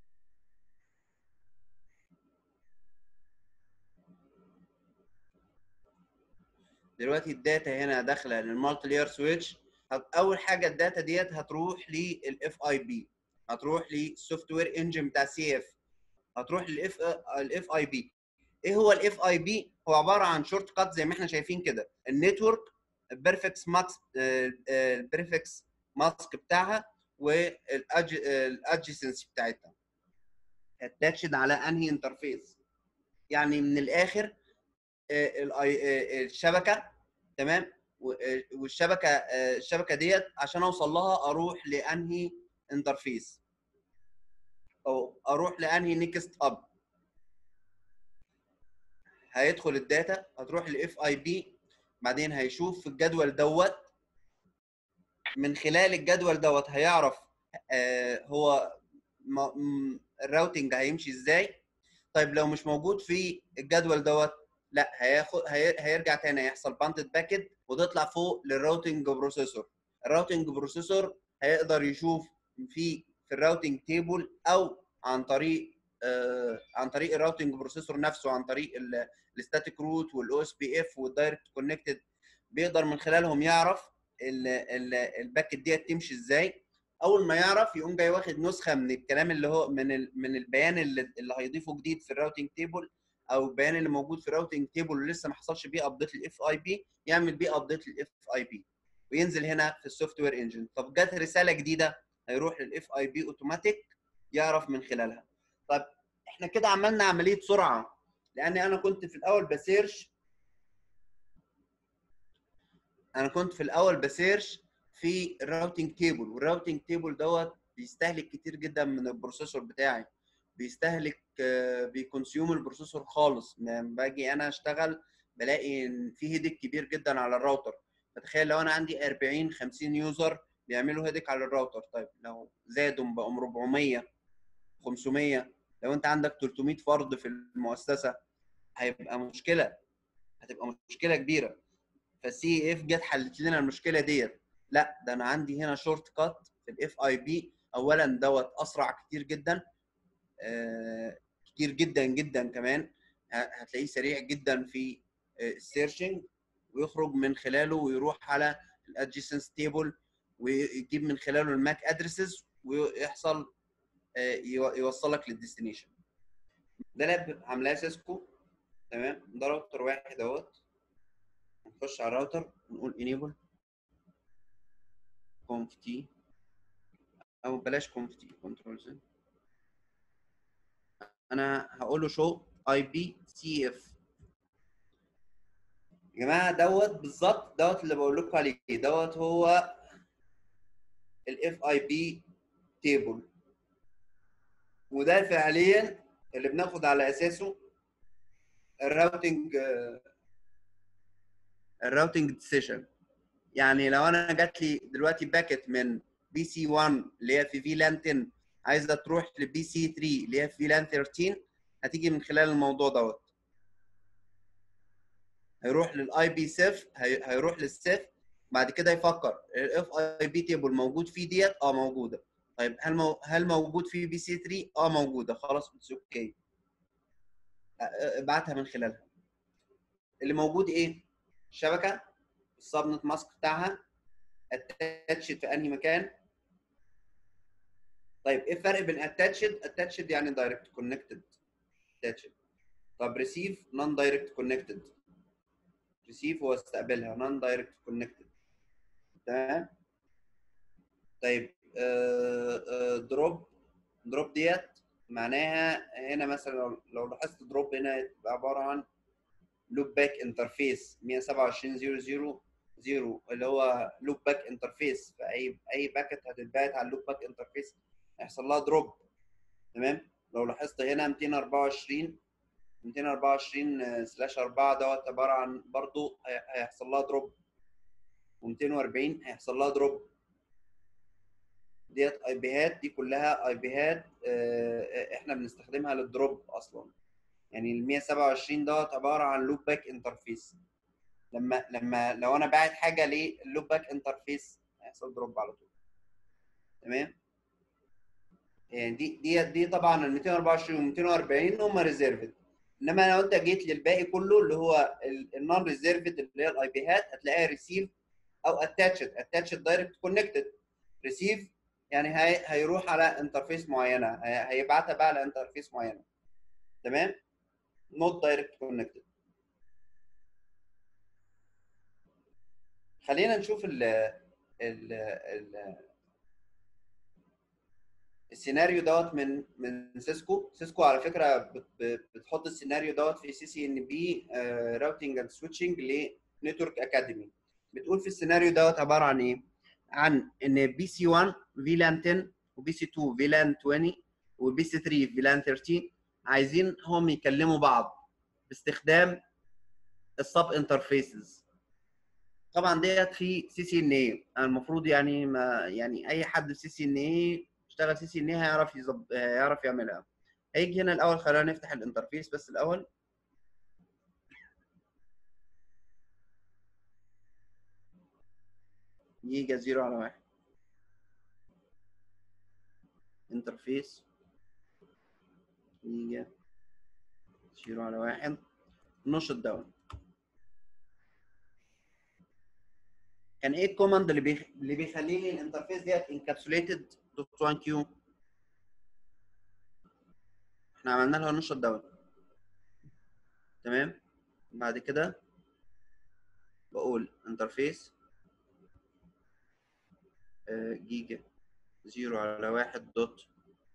دلوقتي الداتا هنا داخله للمالتي لير سويتش اول حاجه الداتا ديت هتروح للاف اي بي هتروح للسوفت وير انجن بتاع سي اف هتروح للاف الاف اي بي ايه هو الاف اي بي هو عباره عن شورت كات زي ما احنا شايفين كده النتورك البريفكس ماكس البريفكس ماسك بتاعها والادجسنسي بتاعتها اتاتشد على انهي انترفيس يعني من الاخر آه، الاي- آه، الشبكه تمام و- آه، والشبكه آه، الشبكه ديت عشان اوصل لها اروح لانهي انترفيس او اروح لانهي نيكست اب هيدخل الداتا هتروح للاف اي بي بعدين هيشوف في الجدول دوت من خلال الجدول دوت هيعرف آه هو م- م- الراوتنج هيمشي ازاي طيب لو مش موجود في الجدول دوت لا هياخد هي- هيرجع تاني هيحصل بانتد باكت وتطلع فوق للراوتنج بروسيسور الراوتنج بروسيسور هيقدر يشوف في في الراوتنج تيبل او عن طريق آه عن طريق الراوتنج بروسيسور نفسه عن طريق الستاتيك روت والاو اس بي اف والدايركت كونكتد بيقدر من خلالهم يعرف ال- ال- الباكت ديت تمشي ازاي اول ما يعرف يقوم جاي واخد نسخه من الكلام اللي هو من ال- من البيان اللي, اللي هيضيفه جديد في الراوتنج تيبل او البيان اللي موجود في الراوتنج تيبل اللي لسه ما حصلش بيه ابديت للاف اي بي يعمل بيه ابديت للاف اي بي وينزل هنا في السوفت وير انجن طب جت رساله جديده هيروح للاف اي بي اوتوماتيك يعرف من خلالها طب احنا كده عملنا عمليه سرعه لان انا كنت في الاول بسيرش انا كنت في الاول بسيرش في الراوتنج تيبل والراوتنج تيبل دوت بيستهلك كتير جدا من البروسيسور بتاعي بيستهلك آه، بيكونسيوم البروسيسور خالص لما باجي انا اشتغل بلاقي ان في هيدك كبير جدا على الراوتر فتخيل لو انا عندي 40 50 يوزر بيعملوا هيدك على الراوتر طيب لو زادوا بقوا 400 500 لو انت عندك 300 فرد في المؤسسه هيبقى مشكله هتبقى مشكله كبيره فالسي اف جت حلت لنا المشكله ديت لا ده انا عندي هنا شورت كات في الاف اي بي اولا دوت اسرع كتير جدا آه، كتير جدا جدا كمان ه- هتلاقيه سريع جدا في السيرشنج ويخرج من خلاله ويروح على الادجيسنس تيبل ويجيب من خلاله الماك ادرسز ويحصل آه، يو- يوصلك للديستنيشن ده لاب عاملاه سيسكو تمام ده راوتر واحد اهوت نخش على الراوتر ونقول enable conf t او بلاش conf t control z انا هقول له show ip cf يا جماعه دوت بالظبط دوت اللي بقول لكم عليه دوت هو الاف اي بي تيبل وده فعليا اللي بناخد على اساسه الراوتنج الراوتنج ديسيشن يعني لو انا جات لي دلوقتي باكت من بي سي 1 اللي هي في في لان 10 عايزه تروح لبي سي 3 اللي هي في في لان 13 هتيجي من خلال الموضوع دوت هيروح للاي بي سيف هيروح للسيف بعد كده يفكر الاف اي بي تيبل موجود فيه ديت اه موجوده طيب هل مو... هل موجود فيه بي سي 3 اه موجوده خلاص اتس اوكي ابعتها من خلالها اللي موجود ايه الشبكه السبنت ماسك بتاعها اتاتشد في انهي مكان طيب ايه الفرق بين اتاتشد اتاتشد يعني دايركت كونكتد اتاتشد طب ريسيف نون دايركت كونكتد ريسيف هو استقبلها نون دايركت كونكتد تمام طيب دروب دروب ديت معناها هنا مثلا لو- لو لاحظت دروب هنا يبقى عباره عن لوب باك انترفيس 127.0.0 اللي هو لوب باك انترفيس فاي اي باكت هتتبعت على اللوب باك انترفيس هيحصل لها دروب تمام لو لاحظت هنا 224 224 سلاش 4 دوت عباره عن برضو هي- هيحصل لها دروب و240 هيحصل لها دروب ديت اي بيهات دي كلها اي بيهات آه، احنا بنستخدمها للدروب اصلا يعني ال 127 دوت عباره عن لوب باك انترفيس لما لما لو انا باعت حاجه للوب باك انترفيس هيحصل دروب على طول تمام يعني دي دي دي طبعا ال 224 وال 240 هم ريزيرفد انما لو انت جيت للباقي كله اللي هو النون ريزيرفد اللي هي الاي بي هات هتلاقيها ريسيف او اتاتشد اتاتشد دايركت كونكتد ريسيف يعني هي هيروح على انترفيس معينه هي- هيبعتها بقى على انترفيس معينه تمام نوت دايركت كونكتد خلينا نشوف ال ال ال السيناريو دوت من من سيسكو سيسكو على فكره بت- بت- بتحط السيناريو دوت في سي سي ان بي راوتنج اند سويتشنج لنتورك اكاديمي بتقول في السيناريو دوت عباره عن ايه؟ عن ان بي سي 1 فيلان 10 وبي سي 2 فيلان 20 وبي سي 3 فيلان 13 عايزين هم يكلموا بعض باستخدام السب انترفيسز طبعا ديت في سي سي ان اي المفروض يعني ما يعني اي حد في سي سي ان اي اشتغل سي سي ان اي هيعرف يظب... هيعرف يعملها هيجي هنا الاول خلينا نفتح الانترفيس بس الاول جيجا زيرو على واحد انترفيس جيجا زيرو على واحد نشط داون كان ايه الكوماند اللي بيخ... اللي بيخلي لي الانترفيس ديت انكابسوليتد دوت 1 كيو احنا عملنا لها نشط داون تمام بعد كده بقول انترفيس آه، جيجا زيرو على واحد دوت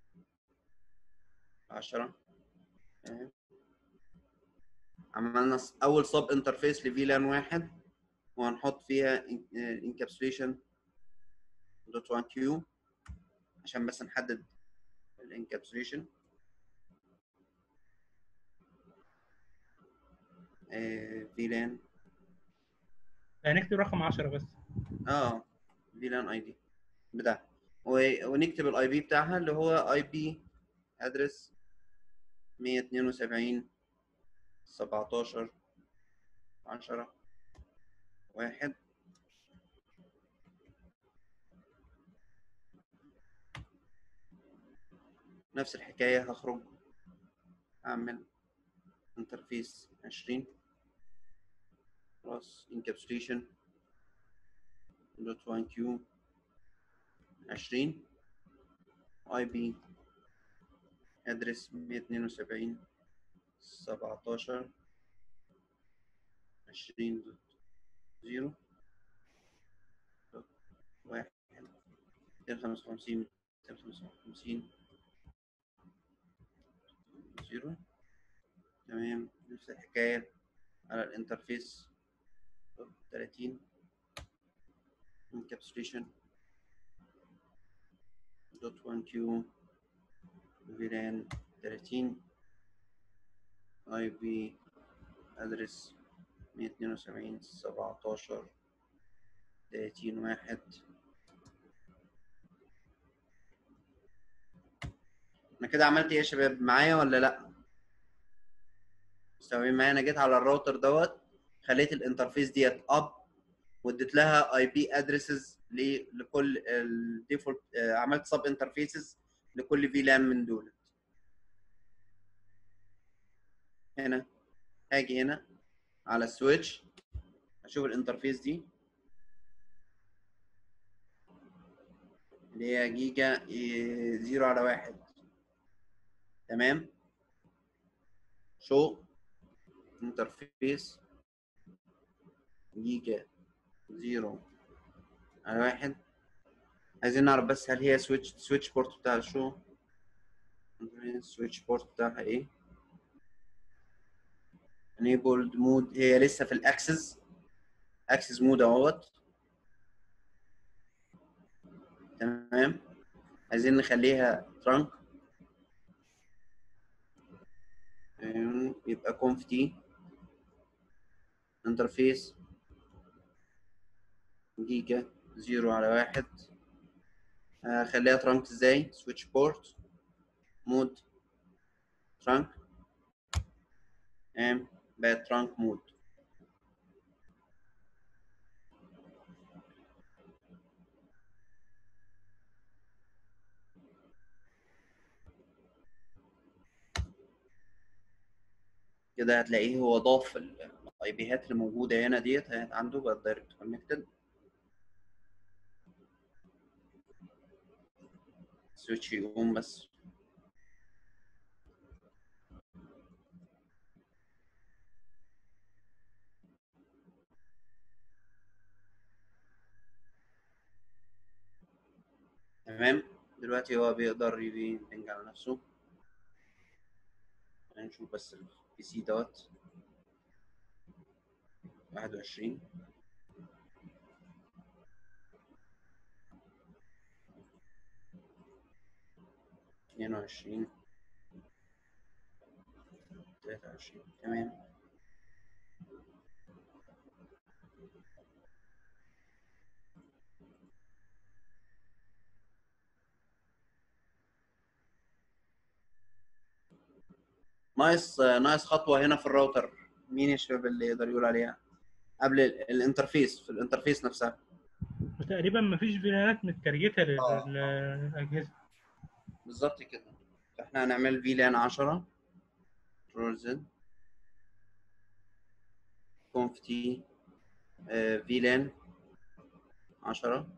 عشرة تمام عملنا س- أول سب انترفيس لفيلان واحد وهنحط فيها انكابسوليشن دوت 1 كيو عشان بس نحدد الانكابسوليشن فيلان هنكتب رقم 10 بس اه فيلان اي دي بتاع و- ونكتب الاي بي بتاعها اللي هو اي بي ادرس 172 17 10 واحد نفس الحكاية هخرج أعمل انترفيس 20 خلاص encapsulation دوت 1 كيو 20 اي بي ادرس 172 17 20 دوت 0 دوت 1 255 255 0 تمام نفس الحكاية على الانترفيس دوت 30 encapsulation دوت 1 كيو فيلان 30 اي بي ادرس 172 17 30 واحد انا كده عملت ايه يا شباب معايا ولا لا مستوعبين معايا انا جيت على الراوتر دوت خليت الانترفيس ديت اب واديت لها اي بي ادريسز لكل الديفولت عملت سب انترفيسز لكل فيلان من دول هنا هاجي هنا على السويتش اشوف الانترفيس دي اللي هي جيجا إيه، زيرو على واحد تمام شو انترفيس جيجا زيرو على واحد عايزين نعرف بس هل هي سويتش سويتش بورت بتاع الشو السويتش بورت بتاعها ايه enabled مود هي لسه في الاكسس اكسس مود اهوت تمام عايزين نخليها ترانك يبقى conf t انترفيس جيجا زيرو على واحد آه، خليها ترانك ازاي سويتش بورت مود ترانك تمام بقت ترانك مود كده هتلاقيه هو ضاف الاي بيهات اللي موجوده هنا ديت هي عنده بقت دايركت كونكتد سويتش يقوم بس تمام دلوقتي هو بيقدر يبنج على نفسه هنشوف بس البي سي دوت واحد وعشرين اثنين وعشرين تلاتة وعشرين تمام ناقص ناقص خطوة هنا في الراوتر مين يا شباب اللي يقدر يقول عليها قبل ال- الانترفيس في الانترفيس نفسها وتقريبا مفيش فيلانات متكريتة لل- آه. للأجهزة بالظبط كده فاحنا هنعمل فيلان 10 كنترول زد كونف تي فيلان 10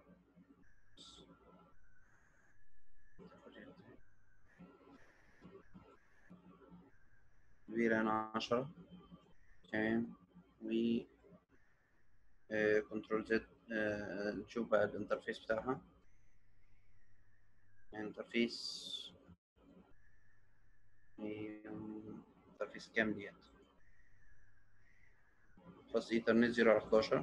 فيلان 10 تمام و كنترول زد نشوف بقى الانترفيس بتاعها انترفيس انترفيس كام ديت بس ايثرنت 0 على 11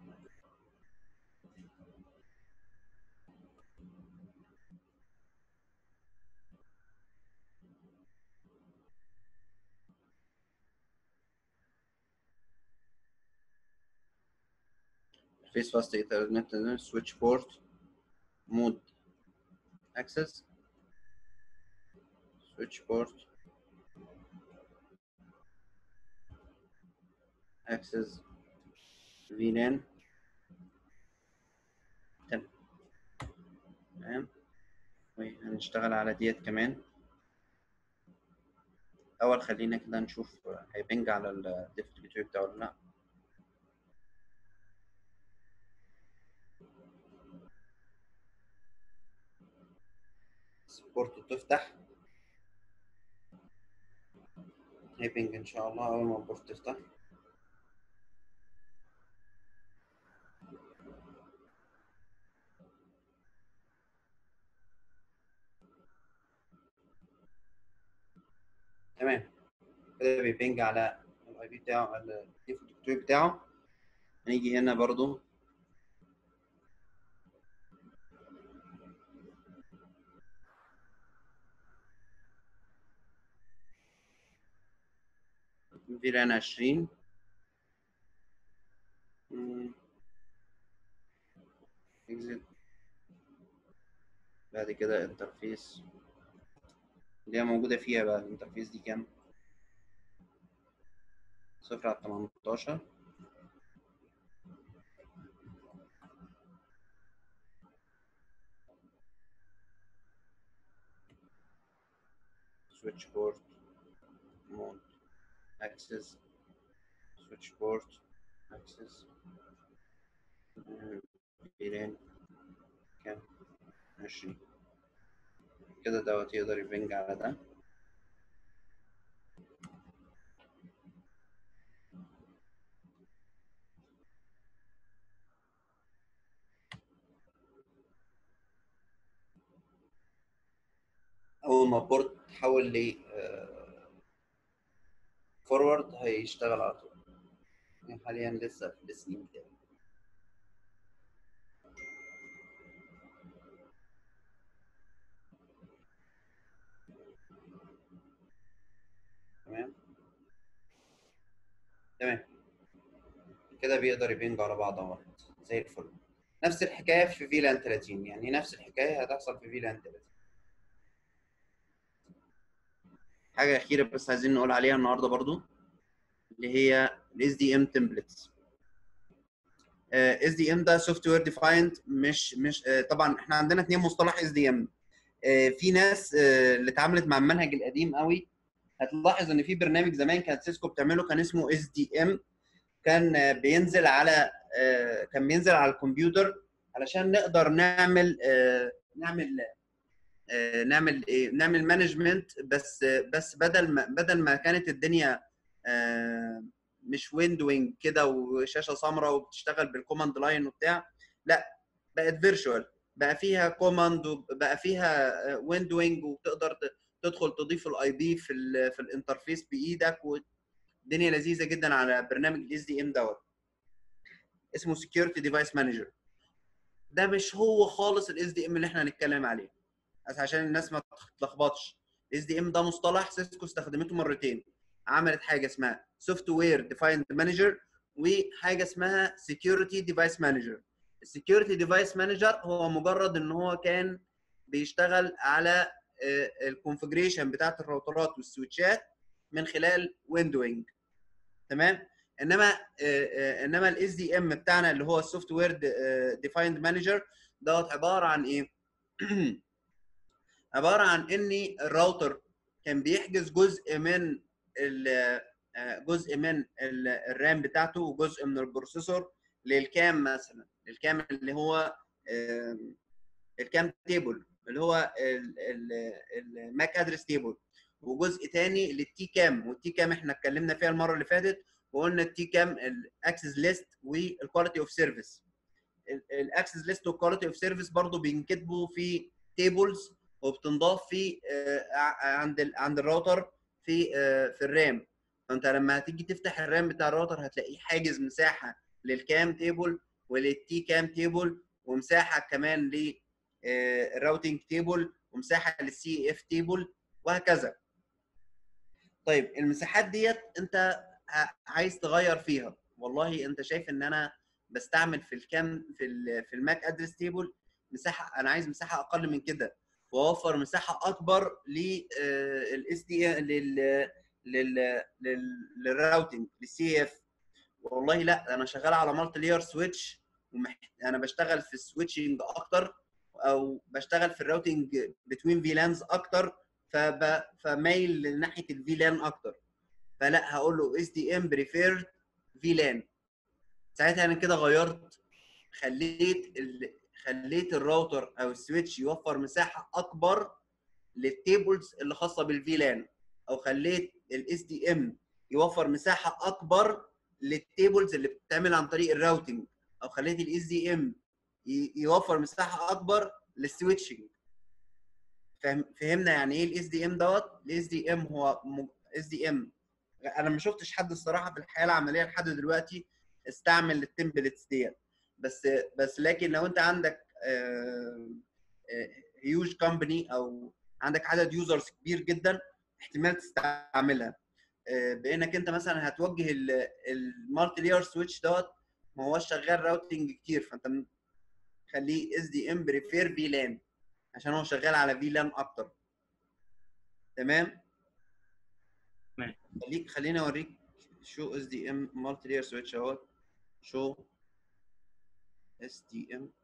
فيس فاست ايثرنت سويتش بورت مود اكسس switch port access VLAN تمام تمام وهنشتغل على ديت كمان اول خلينا كده نشوف هيبنج على الديفولت جيت بتاعه ولا لا سبورت تفتح هيبنج ان شاء الله اول ما البورت تفتح تمام كده بيبنج على الاي بي بتاعه الديفولت بتاعه هنيجي هنا برضو فيلان 20 اكزيت بعد كده انترفيس اللي هي موجودة فيها بقى الانترفيس دي كام؟ صفر على تمنتاشر switch port mode access switch port access فيلان كام؟ عشرين كده دوت يقدر يبنج على ده أول ما البورت تحول ل فورورد هيشتغل على طول يعني حاليا لسه في السنين بتاعي تمام تمام كده بيقدر يبنج على بعض اهوت زي الفل نفس الحكايه في فيلان 30 يعني نفس الحكايه هتحصل في فيلان 30 حاجه اخيره بس عايزين نقول عليها النهارده برضو اللي هي الاس دي ام تمبلتس اس دي ام ده سوفت وير ديفايند مش مش آه، طبعا احنا عندنا اثنين مصطلح اس دي ام في ناس آه، اللي اتعاملت مع المنهج القديم قوي هتلاحظ ان في برنامج زمان كانت سيسكو بتعمله كان اسمه اس دي ام كان آه، بينزل على آه، كان بينزل على الكمبيوتر علشان نقدر نعمل آه، نعمل آه، نعمل ايه نعمل مانجمنت بس بس بدل ما بدل ما كانت الدنيا آه، مش ويندوينج كده وشاشه سمراء وبتشتغل بالكوماند لاين وبتاع لا بقت فيرتشوال بقى فيها كوماند وبقى فيها ويندوينج وتقدر ت- تدخل تضيف الاي بي في ال في الانترفيس بايدك والدنيا لذيذه جدا على برنامج الاس دي ام دوت اسمه سكيورتي ديفايس مانجر ده مش هو خالص الاس دي ام اللي احنا هنتكلم عليه بس عشان الناس ما تتلخبطش الاس دي ام ده مصطلح سيسكو استخدمته مرتين عملت حاجه اسمها سوفت وير ديفايند مانجر وحاجه اسمها سكيورتي ديفايس مانجر السكيورتي ديفايس مانجر هو مجرد ان هو كان بيشتغل على الكونفجريشن بتاعت الراوترات والسويتشات من خلال ويندوينج تمام انما آه، آه، انما الاس دي ام بتاعنا اللي هو السوفت وير ديفايند مانجر دوت عباره عن ايه عباره عن ان الراوتر كان بيحجز جزء من ال- آه، جزء من ال- الرام بتاعته وجزء من البروسيسور للكام مثلا الكام اللي هو آم، الكام تيبل اللي هو الماك ادرس تيبل وجزء تاني للتي كام والتي كام احنا اتكلمنا فيها المره اللي فاتت وقلنا التي كام الاكسس ليست والكواليتي اوف سيرفيس الاكسس ليست والكواليتي اوف سيرفيس برضه بينكتبوا في تيبلز وبتنضاف في آه، ع- عند ال- عند الراوتر في آه، في الرام فانت لما هتيجي تفتح الرام بتاع الراوتر هتلاقيه حاجز مساحه للكام تيبل وللتي كام تيبل ومساحه كمان للراوتنج تيبل ومساحه للسي اف تيبل وهكذا طيب المساحات ديت انت ع- عايز تغير فيها والله انت شايف ان انا بستعمل في الكام في ال في الماك ادرس تيبل مساحه انا عايز مساحه اقل من كده واوفر مساحه اكبر للاس دي لل لل لل- للراوتنج للسي اف والله لا انا شغال على مالتي لاير سويتش ومح... انا بشتغل في السويتشنج اكتر او بشتغل في الراوتنج بتوين فيلانز اكتر فب... فمايل لناحيه الفيلان اكتر فلا هقول له اس دي ام بريفيرد فيلان ساعتها انا كده غيرت خليت ال... خليت الراوتر او السويتش يوفر مساحه اكبر للتيبلز اللي خاصه بالفيلان او خليت الاس دي ام يوفر مساحه اكبر للتيبلز اللي بتتعمل عن طريق الراوتنج او خليت الاس دي ام يوفر مساحه اكبر للسويتشنج فهم فهمنا يعني ايه الاس دي ام دوت الاس دي ام هو اس دي ام انا ما شفتش حد الصراحه في الحياه العمليه لحد دلوقتي استعمل التمبلتس ديت بس بس لكن لو انت عندك هيوج كومباني او عندك عدد يوزرز كبير جدا احتمال تستعملها آه، بانك انت مثلا هتوجه المالتي لاير سويتش دوت ما هوش شغال راوتنج كتير فانت م- خليه اس دي ام بريفير في لان عشان هو شغال على في لان اكتر تمام تمام. خليك خليني اوريك شو اس دي ام مالتي لاير سويتش اهوت شو اس دي ام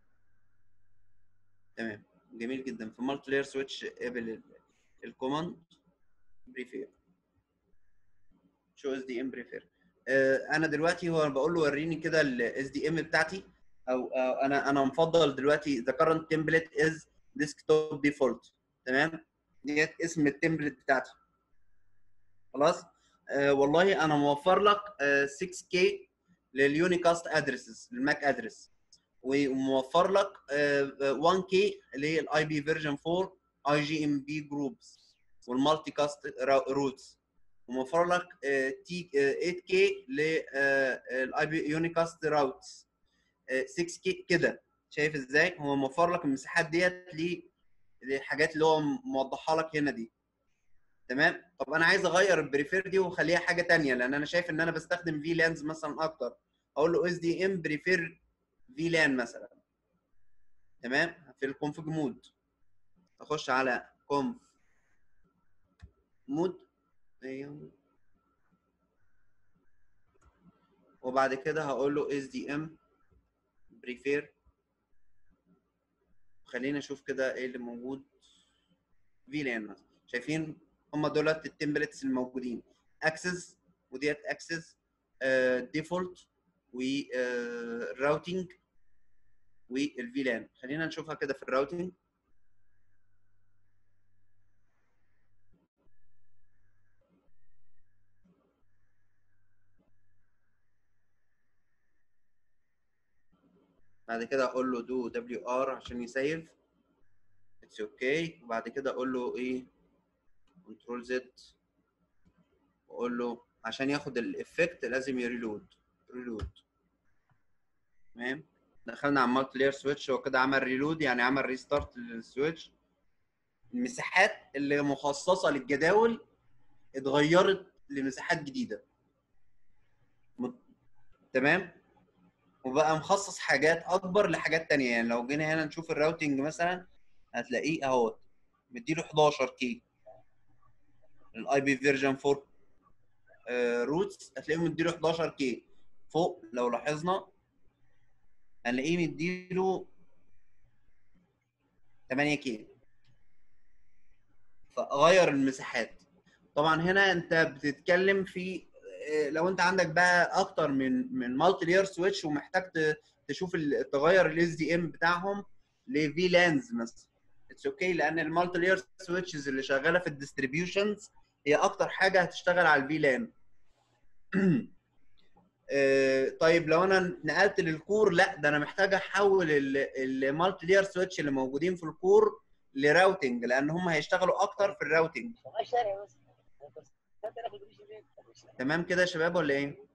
تمام جميل جدا في مالتي لاير سويتش قبل الكوماند بريفير شو اس دي ام بريفير انا دلوقتي هو بقول له وريني كده الاس دي ام بتاعتي او أو انا انا مفضل دلوقتي the current template is desktop default تمام ديت اسم التمبلت بتاعتي خلاص آه والله انا موفر لك آه 6K لليونيكاست ادرسز للماك ادرس وموفر لك آه 1K اللي هي الاي بي فيرجن 4 اي جي ام بي جروبس والمالتي كاست روتس وموفر لك آه، تي 8K للاي بي يونيكاست راوتس 6K كده شايف ازاي هو موفر لك المساحات ديت ل- للحاجات اللي هو موضحها لك هنا دي تمام طب انا عايز اغير البريفير دي واخليها حاجه تانية لان انا شايف ان انا بستخدم في لانز مثلا اكتر اقول له اس دي ام بريفير في لان مثلا تمام في الكونفج مود اخش على conf مود ايوه وبعد كده هقول له SDM prefer خلينا نشوف كده ايه اللي موجود VLAN مثلا شايفين هم دولت التمبلتس الموجودين اكسس وديت اكسس ديفولت والراوتنج والفيلان خلينا نشوفها كده في الراوتنج بعد كده اقول له دو دبليو ار عشان يسيف اتس اوكي وبعد كده اقول له ايه كنترول زد واقول له عشان ياخد الافكت لازم يريلود ريلود تمام دخلنا على المالتي لاير سويتش هو كده عمل ريلود يعني عمل ريستارت للسويتش المساحات اللي مخصصه للجداول اتغيرت لمساحات جديده م- تمام وبقى مخصص حاجات اكبر لحاجات تانية يعني لو جينا هنا نشوف الراوتنج مثلا هتلاقيه اهوت مديله 11 كي الاي بي فيرجن 4 روتس هتلاقيه مديله 11 كي فوق لو لاحظنا هنلاقيه مديله 8 كي فغير المساحات طبعا هنا انت بتتكلم في آه، لو انت عندك بقى اكتر من من مالتي لاير سويتش ومحتاج ت- تشوف ال- تغير الاس دي ام بتاعهم لفي لانز مثلا اتس اوكي لان المالتي لاير سويتشز اللي شغاله في الديستريبيوشنز هي اكتر حاجه هتشتغل على الفي لان آه، طيب لو انا نقلت للكور لا ده انا محتاج احول المالتي لاير سويتش اللي موجودين في الكور لراوتنج لان هم هيشتغلوا اكتر في الراوتنج تمام كده يا شباب ولا ايه؟